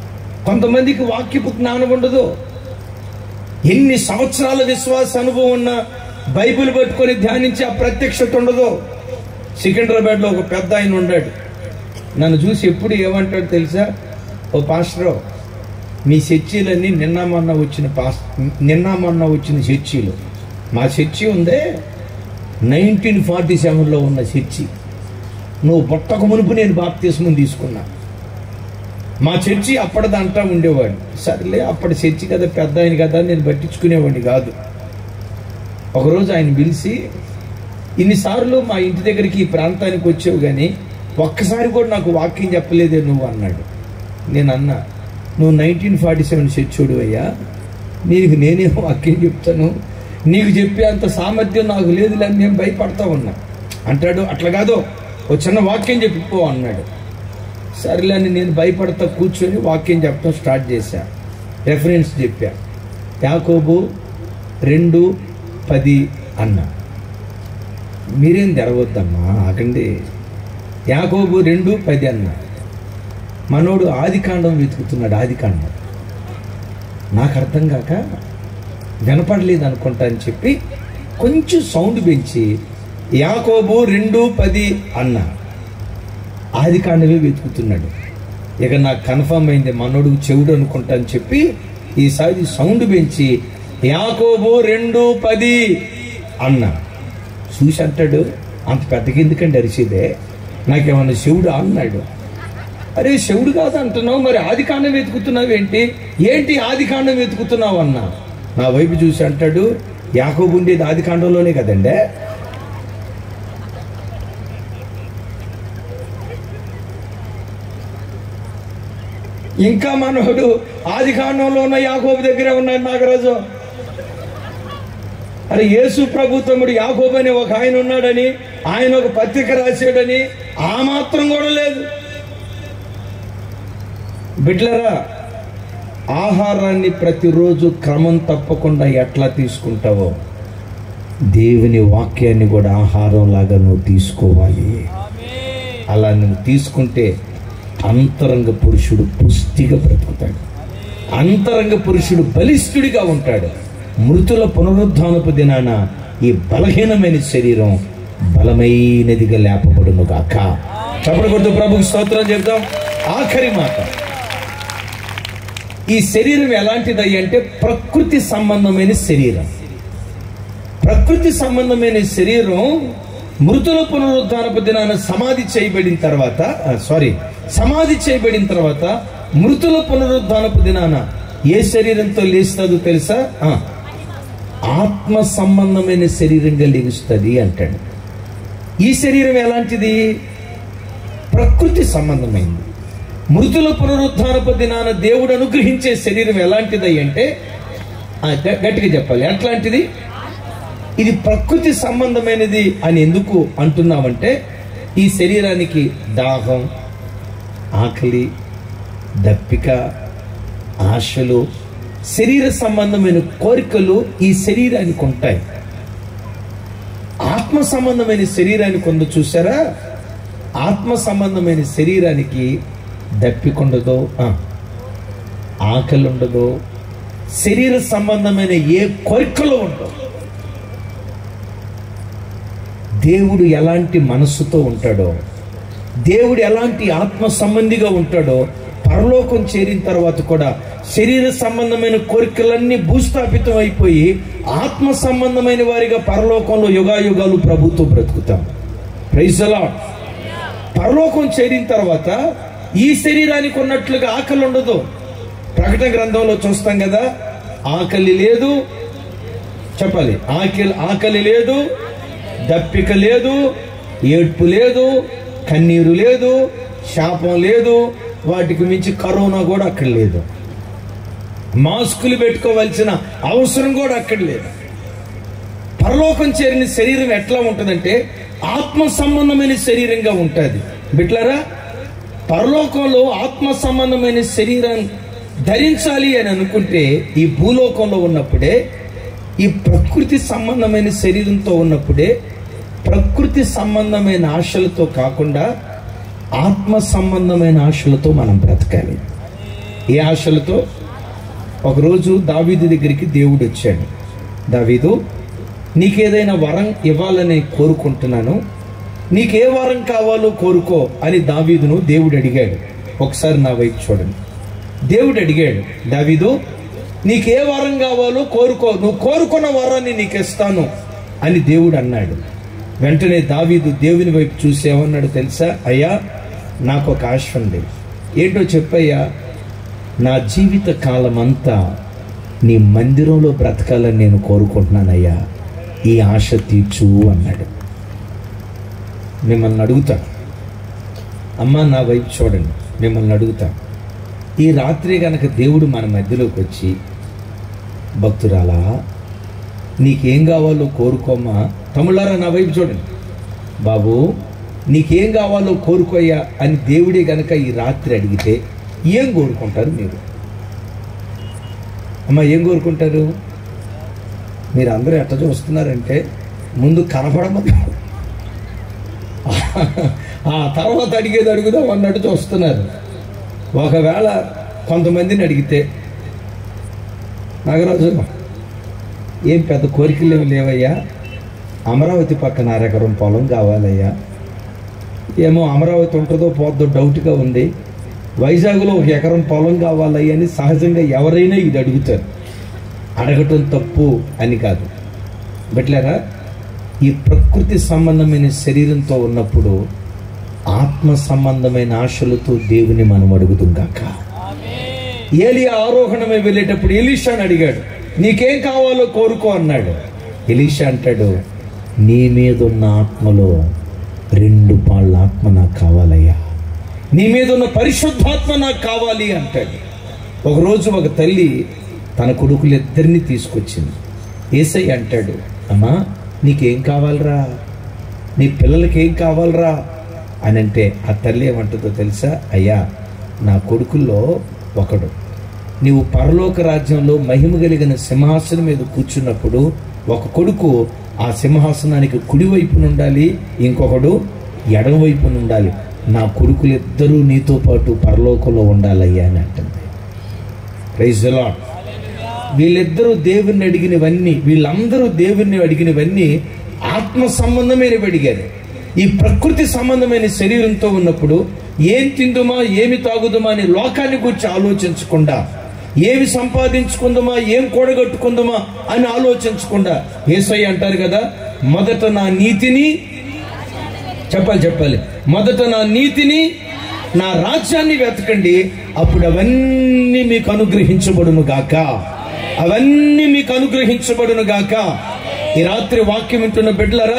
కొంతమందికి వాక్యపు జ్ఞానం ఉండదు ఎన్ని సంవత్సరాల విశ్వాస అనుభవం ఉన్న బైబిల్ పట్టుకొని ధ్యానించి ఆ ప్రత్యక్షత ఉండదు సికింద్రాబాద్లో ఒక పెద్ద ఆయన ఉన్నాడు నన్ను చూసి ఎప్పుడు ఏమంటాడు తెలుసా ఓ పాస్టర్ మీ చర్చీలన్నీ నిన్న మొన్న వచ్చిన పాస్ నిన్న మొన్న వచ్చిన చర్చీలు మా చర్చి ఉందే నైన్టీన్ ఫార్టీ సెవెన్లో ఉన్న చర్చి నువ్వు పుట్టక మునుపు నేను బాప్తీస్మం తీసుకున్నా మా చర్చి అప్పటిదంటా ఉండేవాడు సర్లే అప్పటి చర్చి కదా పెద్ద ఆయన కదా నేను పట్టించుకునేవాడిని కాదు ఒకరోజు ఆయన పిలిచి ఇన్నిసార్లు మా ఇంటి దగ్గరికి ఈ ప్రాంతానికి వచ్చావు కానీ ఒక్కసారి కూడా నాకు వాక్యం చెప్పలేదే నువ్వు అన్నాడు నేను అన్నా నువ్వు నైన్టీన్ ఫార్టీ సెవెన్ చర్చోడు అయ్యా నీకు నేనే వాక్యం చెప్తాను నీకు చెప్పే అంత సామర్థ్యం నాకు లేదులని నేను భయపడతా ఉన్నా అంటాడు అట్లా కాదు ఒక చిన్న వాక్యం చెప్పిపో అన్నాడు సరేలే అని నేను భయపడతా కూర్చొని వాక్యం చెప్పడం స్టార్ట్ చేశా రెఫరెన్స్ చెప్పా యాకోబు రెండు పది అన్న మీరేం తెరవద్దమ్మా ఆకండి యాకోబు రెండు పది అన్న మనోడు ఆదికాండం వెతుకుతున్నాడు ఆదికాండం నాకు అర్థం కాక వినపడలేదు అనుకుంటా అని చెప్పి కొంచెం సౌండ్ పెంచి యాకోబు రెండు పది అన్న ఆది కాండమే వెతుకుతున్నాడు ఇక నాకు కన్ఫర్మ్ అయింది మనోడు చెవుడు అనుకుంటా అని చెప్పి ఈసారి సౌండ్ పెంచి యాకోబు రెండు పది అన్న చూసి అంటాడు అంత పెద్దకి ఎందుకండి అరిచేదే నాకేమన్నా శివుడు అన్నాడు అరే శివుడు కాదు అంటున్నావు మరి ఆది కాండం వెతుకుతున్నావు ఏంటి ఏంటి ఆది కాండం వెతుకుతున్నావు అన్న నా వైపు చూసి అంటాడు యాకోబు ఉండేది ఆది కాండంలోనే కదండే ఇంకా మనోడు ఆది కాండంలో ఉన్న యాకోబు దగ్గరే ఉన్నాడు నాగరాజు అరే యేసు ప్రభుత్వముడు యాకోబు అనే ఒక ఆయన ఉన్నాడని ఆయన ఒక పత్రిక రాశాడని ఆ మాత్రం కూడా లేదు బిడ్లరా ఆహారాన్ని ప్రతిరోజు క్రమం తప్పకుండా ఎట్లా తీసుకుంటావో దేవుని వాక్యాన్ని కూడా ఆహారం లాగా నువ్వు తీసుకోవాలి అలా నువ్వు తీసుకుంటే అంతరంగ పురుషుడు పుష్టిగా బ్రతుకుతాడు అంతరంగ పురుషుడు బలిష్ఠుడిగా ఉంటాడు మృతుల పునరుద్ధానపు దినాన ఈ బలహీనమైన శరీరం బలమైనదిగా లేపబడును గాక చప్పటి కొడుతూ ప్రభుకి స్తోత్రం చెప్దాం ఆఖరి మాట ఈ శరీరం ఎలాంటిది అంటే ప్రకృతి సంబంధమైన శరీరం ప్రకృతి సంబంధమైన శరీరం మృతుల పునరుద్ధానపు దినాన సమాధి చేయబడిన తర్వాత ఆ, సారీ సమాధి చేయబడిన తర్వాత మృతుల పునరుద్ధానపు దినాన ఏ శరీరంతో లేస్తుందో తెలుసా ఆ, ఆత్మ సంబంధమైన శరీరంగా లెగుస్తుంది అంటాడు ఈ శరీరం ఎలాంటిది ప్రకృతి సంబంధమైంది మృతుల పునరుద్ధానపు దినాన దేవుడు అనుగ్రహించే శరీరం ఎలాంటిది అంటే ఆ, గ- గట్టిగా చెప్పాలి ఎట్లాంటిది ఇది ప్రకృతి సంబంధమైనది అని ఎందుకు అంటున్నామంటే ఈ శరీరానికి దాహం ఆకలి దప్పిక ఆశలు శరీర సంబంధమైన కోరికలు ఈ శరీరానికి ఉంటాయి ఆత్మ సంబంధమైన శరీరానికి ఉందో చూసారా ఆత్మ సంబంధమైన శరీరానికి దప్పిక ఉండదు ఆ, ఆకలి ఉండదు శరీర సంబంధమైన ఏ కోరికలు ఉండవు దేవుడు ఎలాంటి మనస్సుతో ఉంటాడో దేవుడు ఎలాంటి ఆత్మ సంబంధిగా ఉంటాడో పరలోకం చేరిన తర్వాత కూడా శరీర సంబంధమైన కోరికలన్నీ భూస్థాపితం అయిపోయి ఆత్మ సంబంధమైన వారిగా పరలోకంలో యుగాయుగాలు ప్రభుత్వం బ్రతుకుతాం ప్రైజ్ అలాట్ పరలోకం చేరిన తర్వాత ఈ శరీరానికి ఉన్నట్లుగా ఆకలి ఉండదు ప్రకటన గ్రంథంలో చూస్తాం కదా ఆకలి లేదు చెప్పాలి ఆకలి ఆకలి లేదు దప్పిక లేదు ఏడ్పు లేదు కన్నీరు లేదు శాపం లేదు వాటికి మించి కరోనా కూడా అక్కడ లేదు మాస్కులు పెట్టుకోవాల్సిన అవసరం కూడా అక్కడ లేదు పరలోకం చేరిన శరీరం ఎట్లా ఉంటుందంటే ఆత్మ సంబంధమైన శరీరంగా ఉంటుంది బిట్లారా పరలోకంలో ఆత్మ సంబంధమైన శరీరం ధరించాలి అని అనుకుంటే ఈ భూలోకంలో ఉన్నప్పుడే ఈ ప్రకృతి సంబంధమైన శరీరంతో ఉన్నప్పుడే ప్రకృతి సంబంధమైన ఆశలతో కాకుండా ఆత్మ సంబంధమైన ఆశలతో మనం బ్రతకాలి ఏ ఆశలతో ఒకరోజు దావీదు దగ్గరికి దేవుడు వచ్చాడు దావీదు నీకేదైనా వరం ఇవ్వాలని కోరుకుంటున్నాను నీకే వరం కావాలో కోరుకో అని దావీదును దేవుడు అడిగాడు ఒకసారి నా వైపు చూడండి దేవుడు అడిగాడు దావీదు నీకే వరం కావాలో కోరుకో నువ్వు కోరుకున్న వరాన్ని నీకు ఇస్తాను అని దేవుడు అన్నాడు వెంటనే దావీదు దేవుని వైపు చూసి ఏమన్నాడు తెలుసా అయ్యా నాకు ఒక ఆశ ఉంది ఏంటో చెప్పయ్యా నా జీవిత కాలం అంతా నీ మందిరంలో బ్రతకాలని నేను కోరుకుంటున్నానయ్యా ఈ ఆశ తీర్చు అన్నాడు మిమ్మల్ని అడుగుతా అమ్మ నా వైపు చూడండి మిమ్మల్ని అడుగుతా ఈ రాత్రి గనక దేవుడు మన మధ్యలోకి వచ్చి భక్తురాలా నీకేం కావాలో కోరుకోమ్మా తమిళారా నా వైపు చూడండి బాబు నీకేం కావాలో కోరుకోయ్యా అని దేవుడే గనక ఈ రాత్రి అడిగితే ఏం కోరుకుంటారు మీరు అమ్మ ఏం కోరుకుంటారు మీరు అందరూ ఎట్ట చూస్తున్నారంటే ముందు కనపడమని ఆ తర్వాత అడిగేది అడుగుదాం అన్నట్టు చూస్తున్నారు ఒకవేళ కొంతమందిని అడిగితే నాగరాజు ఏం పెద్ద కోరికలు ఏమి లేవయ్యా అమరావతి పక్కన అరెకరం పొలం కావాలయ్యా ఏమో అమరావతి ఉంటుందో పోద్దో డౌట్గా ఉంది వైజాగ్లో ఒక ఎకరం పొలం కావాలయ్యా అని సహజంగా ఎవరైనా ఇది అడుగుతారు అడగటం తప్పు అని కాదు బట్లేరా ఈ ప్రకృతి సంబంధమైన శరీరంతో ఉన్నప్పుడు ఆత్మ సంబంధమైన ఆశలతో దేవుని మనం అడుగుతాం కాక ఏలియా ఆరోహణమై వెళ్ళేటప్పుడు ఎలీషాని అడిగాడు నీకేం కావాలో కోరుకో అన్నాడు ఎలీషా అంటాడు నీ మీద ఉన్న ఆత్మలో రెండు పాళ్ళ ఆత్మ నాకు కావాలయ్యా నీ మీద ఉన్న పరిశుద్ధాత్మ నాకు కావాలి అంటాడు ఒకరోజు ఒక తల్లి తన కొడుకులిద్దరిని తీసుకొచ్చింది ఏసై అంటాడు అమ్మా నీకేం కావాలరా నీ పిల్లలకి ఏం కావాలరా అని అంటే ఆ తల్లి ఏమంటుందో తెలుసా అయ్యా నా కొడుకుల్లో ఒకడు నీవు పరలోక రాజ్యంలో మహిమ కలిగిన సింహాసనం మీద కూర్చున్నప్పుడు ఒక కొడుకు ఆ సింహాసనానికి కుడివైపున ఉండాలి ఇంకొకడు ఎడమ వైపున ఉండాలి నా కొడుకులిద్దరూ నీతో పాటు పరలోకంలో ఉండాలయ్యా అని అంటుంది ప్రైజ్ లాడ్ వీళ్ళిద్దరూ దేవుణ్ణి అడిగినవన్నీ వీళ్ళందరూ దేవుణ్ణి అడిగినవన్నీ ఆత్మ సంబంధమైనవి అడిగారు ఈ ప్రకృతి సంబంధమైన శరీరంతో ఉన్నప్పుడు ఏం తిందుమా ఏమి తాగుదుమా అని లోకాన్ని గురించి ఆలోచించకుండా ఏమి సంపాదించుకుందామా ఏం కూడగట్టుకుందామా అని ఆలోచించకుండా ఏసై అంటారు కదా మొదట నా నీతిని చెప్పాలి చెప్పాలి మొదట నా నీతిని నా రాజ్యాన్ని వెతకండి అప్పుడు అవన్నీ మీకు అనుగ్రహించబడును గాక అవన్నీ మీకు అనుగ్రహించబడును గాక ఈ రాత్రి వాక్యం వింటున్న బిడ్డలరా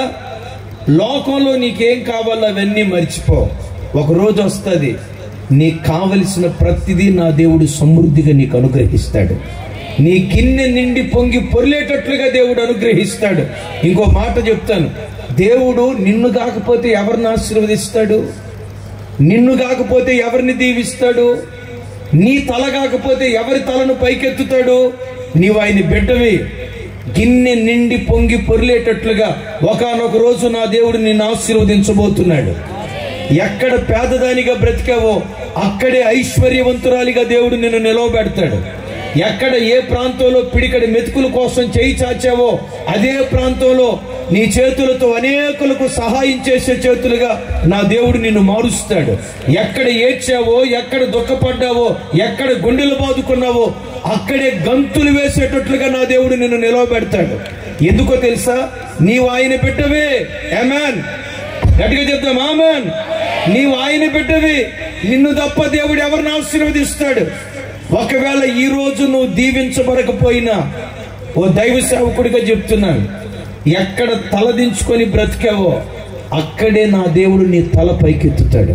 లోకంలో నీకేం కావాలో అవన్నీ మర్చిపో ఒక రోజు వస్తుంది నీకు కావలసిన ప్రతిదీ నా దేవుడు సమృద్ధిగా నీకు అనుగ్రహిస్తాడు నీ కిన్నె నిండి పొంగి పొర్లేటట్లుగా దేవుడు అనుగ్రహిస్తాడు ఇంకో మాట చెప్తాను దేవుడు నిన్ను కాకపోతే ఎవరిని ఆశీర్వదిస్తాడు నిన్ను కాకపోతే ఎవరిని దీవిస్తాడు నీ తల కాకపోతే ఎవరి తలను పైకెత్తుతాడు నీవు ఆయన బిడ్డవి గిన్నె నిండి పొంగి పొరిలేటట్లుగా ఒకానొక రోజు నా దేవుడు నిన్ను ఆశీర్వదించబోతున్నాడు ఎక్కడ పేదదానిగా బ్రతికావో అక్కడే ఐశ్వర్యవంతురాలిగా దేవుడు నిన్ను నిలవబెడతాడు ఎక్కడ ఏ ప్రాంతంలో పిడికడి మెతుకుల కోసం చేయి చాచావో అదే ప్రాంతంలో నీ చేతులతో అనేకులకు సహాయం చేసే చేతులుగా నా దేవుడు నిన్ను మారుస్తాడు ఎక్కడ ఏడ్చావో ఎక్కడ దుఃఖపడ్డావో ఎక్కడ గుండెలు బాదుకున్నావో అక్కడే గంతులు వేసేటట్లుగా నా దేవుడు నిన్ను నిలవబెడతాడు ఎందుకో తెలుసా నీవు ఆయన బిడ్డవే ఎమాన్ గట్టిగా చెప్తాం ఆమెన్ నీవు ఆయన బిడ్డవి నిన్ను తప్ప దేవుడు ఎవరిని ఆశీర్వదిస్తాడు ఒకవేళ ఈ రోజు నువ్వు దీవించబడకపోయినా ఓ దైవ సేవకుడిగా చెప్తున్నాను ఎక్కడ తలదించుకొని బ్రతికావో అక్కడే నా దేవుడు నీ తల పైకెత్తుతాడు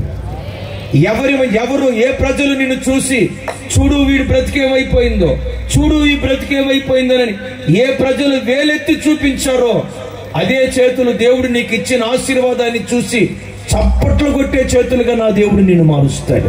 ఎవరి ఎవరు ఏ ప్రజలు నిన్ను చూసి చూడు వీడు బ్రతికేమైపోయిందో చూడు ఈ బ్రతికేమైపోయిందోనని ఏ ప్రజలు వేలెత్తి చూపించారో అదే చేతులు దేవుడు నీకు ఇచ్చిన ఆశీర్వాదాన్ని చూసి చప్పట్లు కొట్టే చేతులుగా నా దేవుడు నిన్ను మారుస్తాడు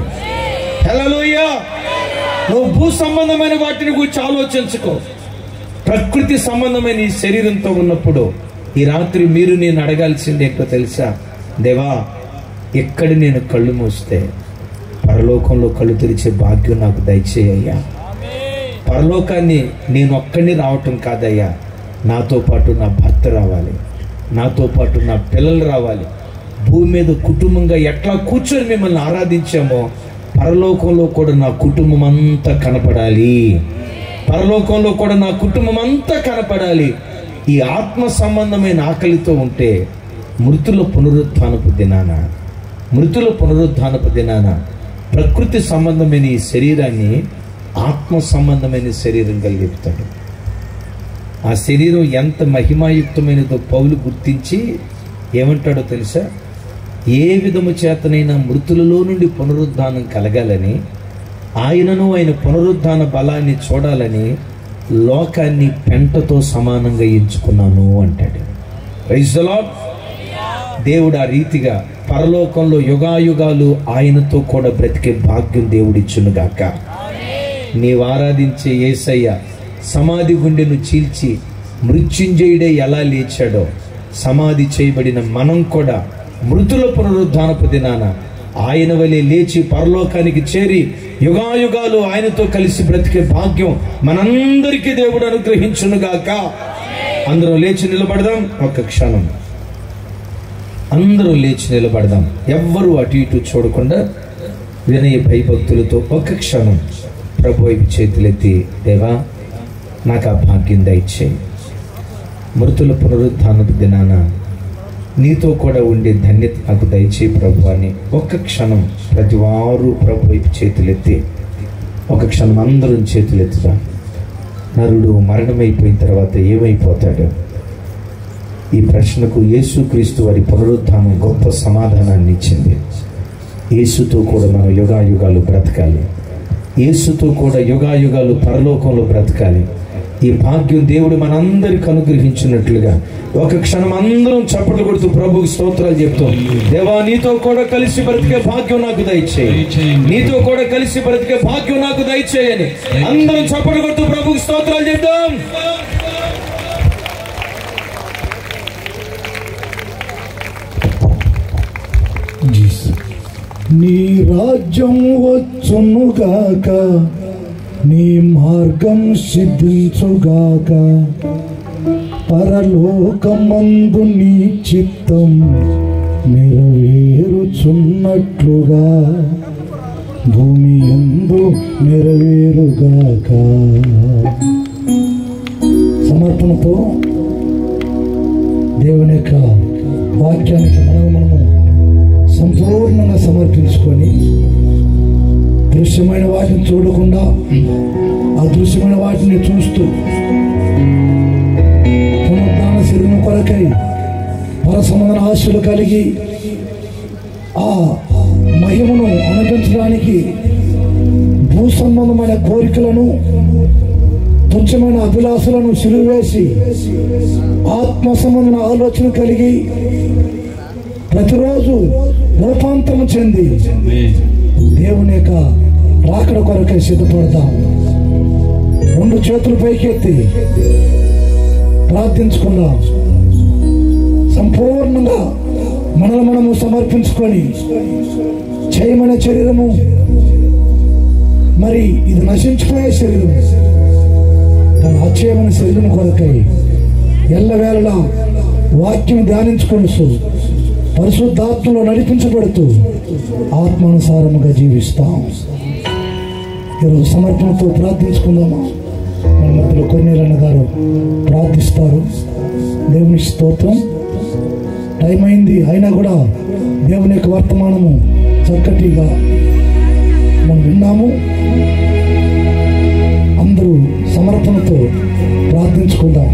హలోయ నువ్వు భూ సంబంధమైన వాటిని గురించి ఆలోచించుకో ప్రకృతి సంబంధమైన ఈ శరీరంతో ఉన్నప్పుడు ఈ రాత్రి మీరు నేను అడగాల్సింది ఏంటో తెలుసా దేవా ఎక్కడ నేను కళ్ళు మూస్తే పరలోకంలో కళ్ళు తెరిచే భాగ్యం నాకు దయచేయ్యా పరలోకాన్ని నేను ఒక్కడిని రావటం కాదయ్యా నాతో పాటు నా భర్త రావాలి నాతో పాటు నా పిల్లలు రావాలి భూమి మీద కుటుంబంగా ఎట్లా కూర్చొని మిమ్మల్ని ఆరాధించామో పరలోకంలో కూడా నా కుటుంబం అంతా కనపడాలి పరలోకంలో కూడా నా కుటుంబం అంతా కనపడాలి ఈ ఆత్మ సంబంధమైన ఆకలితో ఉంటే మృతుల పునరుత్థానపు దినాన మృతుల పునరుద్ధానపు దినాన ప్రకృతి సంబంధమైన ఈ శరీరాన్ని ఆత్మ సంబంధమైన శరీరంగా లేపుతాడు ఆ శరీరం ఎంత మహిమాయుక్తమైనదో పౌలు గుర్తించి ఏమంటాడో తెలుసా ఏ విధము చేతనైనా మృతులలో నుండి పునరుద్ధానం కలగాలని ఆయనను ఆయన పునరుద్ధాన బలాన్ని చూడాలని లోకాన్ని పెంటతో సమానంగా ఎంచుకున్నాను అంటాడు Praise the Lord. దేవుడు ఆ రీతిగా పరలోకంలో యుగాయుగాలు ఆయనతో కూడా బ్రతికే భాగ్యం దేవుడిచ్చునుగాక నీవు ఆరాధించే యేసయ్య సమాధి గుండెను చీల్చి మృత్యుంజయుడే ఎలా లేచాడో సమాధి చేయబడిన మనం కూడా మృతుల పునరుద్ధానపు దినాన ఆయన వలె లేచి పరలోకానికి చేరి యుగాయుగాలు ఆయనతో కలిసి బ్రతికే భాగ్యం మనందరికీ దేవుడు అనుగ్రహించునుగాక అందరం లేచి నిలబడదాం ఒక్క క్షణం అందరూ లేచి నిలబడదాం ఎవ్వరూ అటు ఇటు చూడకుండా వినయ భయభక్తులతో ఒక్క క్షణం ప్రభు వైపు చేతులెత్తి దేవా నాకు ఆ భాగ్యం దయచేయి మృతుల పునరుద్ధానపు దినాన నీతో కూడా ఉండే ధన్యత నాకు దయచేయి ప్రభు అని ఒక్క క్షణం ప్రతి వారు ప్రభు వైపు చేతులెత్తి ఒక క్షణం అందరం చేతులెత్తుదాం నరుడు మరణమైపోయిన తర్వాత ఏమైపోతాడు ఈ ప్రశ్నకు యేసుక్రీస్తు వారి పునరుద్ధానం గొప్ప సమాధానాన్ని ఇచ్చింది యేసుతో కూడా మనం యుగాయుగాలు బ్రతకాలి యేసుతో కూడా యుగాయుగాలు పరలోకంలో బ్రతకాలి ఈ భాగ్యం దేవుడు మనందరికి అనుగ్రహించినట్లుగా ఒక క్షణం అందరం చప్పట్లు కొడుతూ ప్రభుకి స్తోత్రాలు చెప్తాం దేవా నీతో కూడా కలిసి బ్రతికే భాగ్యం నాకు దయచేయి నీతో కూడా కలిసి బ్రతికే భాగ్యం నాకు దయచేయని అందరం చప్పట్లు కొడుతూ ప్రభుకి స్తోత్రాలు చెప్తాం
నీ రాజ్యం వచ్చునుగాక నీ మార్గం సిద్ధించుగాక పరలోకమందు నీ చిత్తం నెరవేరుచున్నట్లుగా భూమి ఎందు నెరవేరుగాక సమర్పణతో దేవుని యొక్క వాక్యానికి మనం మనము సంపూర్ణంగా సమర్పించుకొని దృశ్యమైన వాటిని చూడకుండా అదృశ్యమైన వాటిని చూస్తూ పునరుద్ధాన శరీరం కొరకై పరసంబంధన ఆశలు కలిగి ఆ మహిమను అనుభవించడానికి భూ సంబంధమైన కోరికలను తుచ్చమైన అభిలాషలను సిలువేసి ఆత్మ సంబంధమైన ఆలోచన కలిగి ప్రతిరోజు రూపాంతరం చెంది దేవుని యొక్క రాకడ కొరకై సిద్ధపడతాం రెండు చేతులు పైకెత్తి ప్రార్థించుకుందాం సంపూర్ణంగా మనల్ని మనము సమర్పించుకొని చేయమనే శరీరము మరి ఇది నశించిపోయే శరీరం దాని అక్షయమైన శరీరం కొరకై ఎల్లవేళలా వాక్యం ధ్యానించుకొనుసు పరిశుద్ధాత్మలో నడిపించబడుతూ ఆత్మానుసారముగా జీవిస్తాం ఈరోజు సమర్పణతో ప్రార్థించుకుందామా మన మధ్యలో కొన్నేరన్న గారు ప్రార్థిస్తారు దేవుని స్తోత్రం టైం అయింది అయినా కూడా దేవుని యొక్క వర్తమానము చక్కటిగా మనం విన్నాము అందరూ సమర్పణతో ప్రార్థించుకుందాం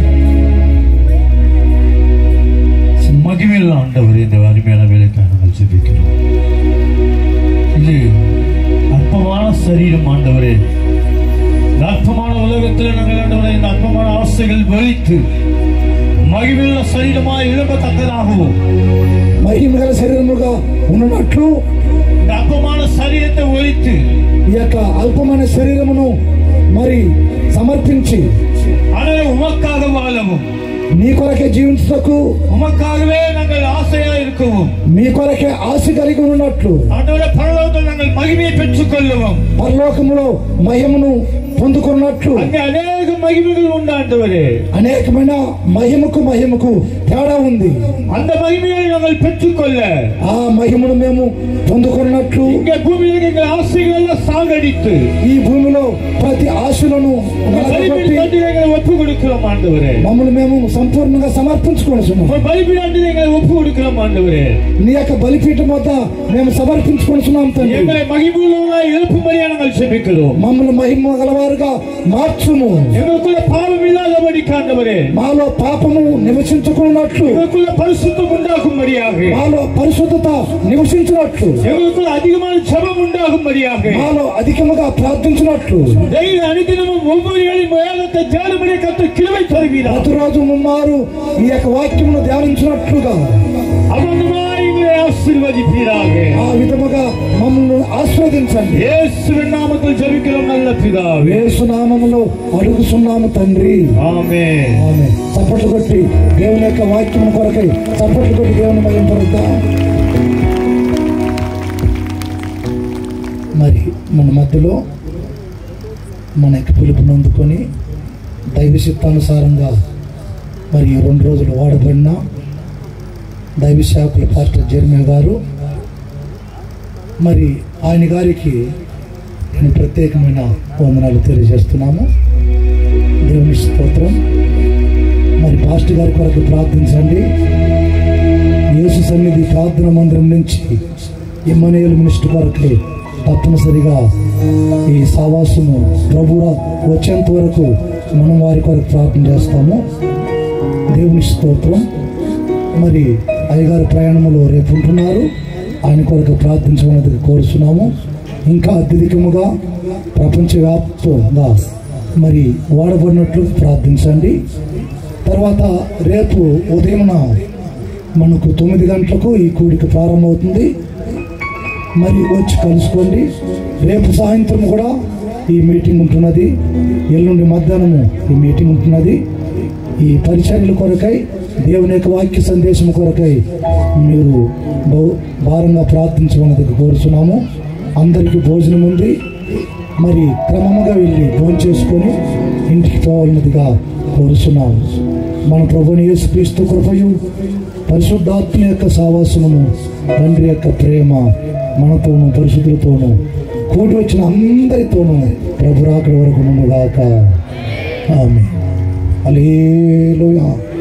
மகிமையில் ஆண்டவர் இந்த அருமையான வேலைக்காக நாங்கள் ஜெபிக்கிறோம் இது அற்பமான சரீரம் ஆண்டவரே இந்த அற்பமான உலகத்தில் நாங்கள் ஆண்டவரே இந்த அற்பமான ஆசைகள் வெறித்து மகிமையுள்ள சரீரமாய் எழும்பத்தக்கதாகவும்
మహిమ గల శరీరముగా ఉన్నట్లు
இந்த அற்பமான சரீரத்தை ஒழித்து
ఈ యొక్క అల్పమైన శరీరమును మరి సమర్పించి
ஆனால் உமக்காக வாழவும்
నీ కొరకే జీవించుటకు
உமக்காகவே நாங்கள் ஆசையா இருக்கவும்
మీ కొరకే ఆశ కలిగి ఉన్నట్లు
ஆண்டவரே பரலோகத்தில் நாங்கள் நாங்கள் மகிமையை பெற்றுக் கொள்ளுவோம்
పరలోకములో మహిమను పొందుకున్నట్లు
அங்கே அநேக மகிமைகள் உண்டு ஆண்டவரே
అనేకమైన మహిమకు మహిమకు తేడా ఉంది
அந்த மகிமையை நாங்கள் பெற்றுக்கொள்ள
ఆ మహిమను మేము పొందుకున్నట్లు
இங்கே பூமியில் எங்கள் ஆசைகள் எல்லாம் சாகடித்து
ఈ భూమిలో ప్రతి ఆశలను నలగొట్టి
பலிபீடத்தை எங்களை ஒப்பு கொடுக்கிறோம் ஆண்டவரே
మమ్మల్ని మేము సంపూర్ణంగా సమర్పించుకొనుచున్నాం
உங்க பலிபீடத்தை எங்களை ஒப்பு கொடுக்கிறோம் ஆண்டவரே
నీ యొక్క బలిపీఠం వద్ద మేము సమర్పించుకొనుచున్నాం తండ్రి
எங்களை மகிமுள்ளவர்களாய் எழுப்பும்படியா நாங்கள் செபிக்கிறோம்
మమ్మల్ని మహిమ గలవారుగా మార్చుము
எங்களுக்குள்ள பாவம் இல்லாதபடி காண்டவரே
మాలో పాపము నివసించుకున్నట్లు
எங்களுக்குள்ள பரிசுத்தம் உண்டாகும்படியாக
మాలో పరిశుద్ధత నివసించినట్లు
எங்களுக்குள்ள அதிகமான ஜபம் உண்டாகும்படியாக
మాలో అధికముగా ప్రార్థించినట్లు
தெய்வ அனுதினமும் ஒவ்வொரு ஏழை வேதத்தை தியானமடைய கத்த கிருவை தருவீரா
ప్రతిరోజు ముమ్మారు ఈ యొక్క వాక్యమును ధ్యానించినట్లుగా
அவனுமாய் எங்களை ஆசீர்வதிப்பீராக
ఆ విధముగా మమ్మల్ని ఆస్వాదించండి
இயேசுவின் நாமத்தில் ஜெபிக்கிறோம் நல்ல பிதாவே
వేసునామములో అడుగుతున్నాము తండ్రి
ஆமென்
ఆమె చప్పట్లు కొట్టి దేవుని యొక్క వాక్యం కొరకై చప్పట్లు కొట్టి దేవుని మయం పరుద్దాం మరి మన మధ్యలో మన యొక్క పిలుపుని అందుకొని దైవ చిత్తానుసారంగా మరి ఈ రెండు రోజులు వాడబడిన దైవ శాఖల పాస్టర్ జర్మియా గారు మరి ఆయన గారికి నేను ప్రత్యేకమైన వందనాలు తెలియజేస్తున్నాము దేవుని స్తోత్రం మరి పాస్టర్ గారి కొరకు ప్రార్థించండి యేసు సన్నిధి ప్రార్థన మందిరం నుంచి ఇమ్మనేయులు మినిస్టర్ కొరకే తప్పనిసరిగా ఈ సావాసము ప్రభు వచ్చేంత వరకు మనం వారి కొరకు ప్రార్థన చేస్తాము దేవుని స్తోత్రం మరి అయ్యగారు ప్రయాణంలో రేపు ఉంటున్నారు ఆయన కొరకు ప్రార్థించమన్నది కోరుతున్నాము ఇంకా అత్యధికముగా ప్రపంచవ్యాప్తంగా మరి వాడబడినట్లు ప్రార్థించండి తర్వాత రేపు ఉదయమున మనకు తొమ్మిది గంటలకు ఈ కూడిక ప్రారంభమవుతుంది మరి వచ్చి కలుసుకోండి రేపు సాయంత్రం కూడా ఈ మీటింగ్ ఉంటున్నది ఎల్లుండి మధ్యాహ్నము ఈ మీటింగ్ ఉంటున్నది ఈ పరిచర్యల కొరకై దేవుని యొక్క వాక్య సందేశం కొరకై మీరు బహు భారంగా ప్రార్థించమన్నది కోరుచున్నాము అందరికీ భోజనం ఉంది మరి క్రమముగా వెళ్ళి భోజనం చేసుకొని ఇంటికి పోవాలన్నదిగా కోరుచున్నాము మన ప్రభుని యేసుక్రీస్తు కృపయు పరిశుద్ధాత్మ యొక్క సావాసనము తండ్రి యొక్క ప్రేమ మనతోనూ పరిశుద్ధులతోనూ కూడి వచ్చిన అందరితోనూ ప్రభు రాకడ వరకు నుండుగాక ఆమె అలేలుయా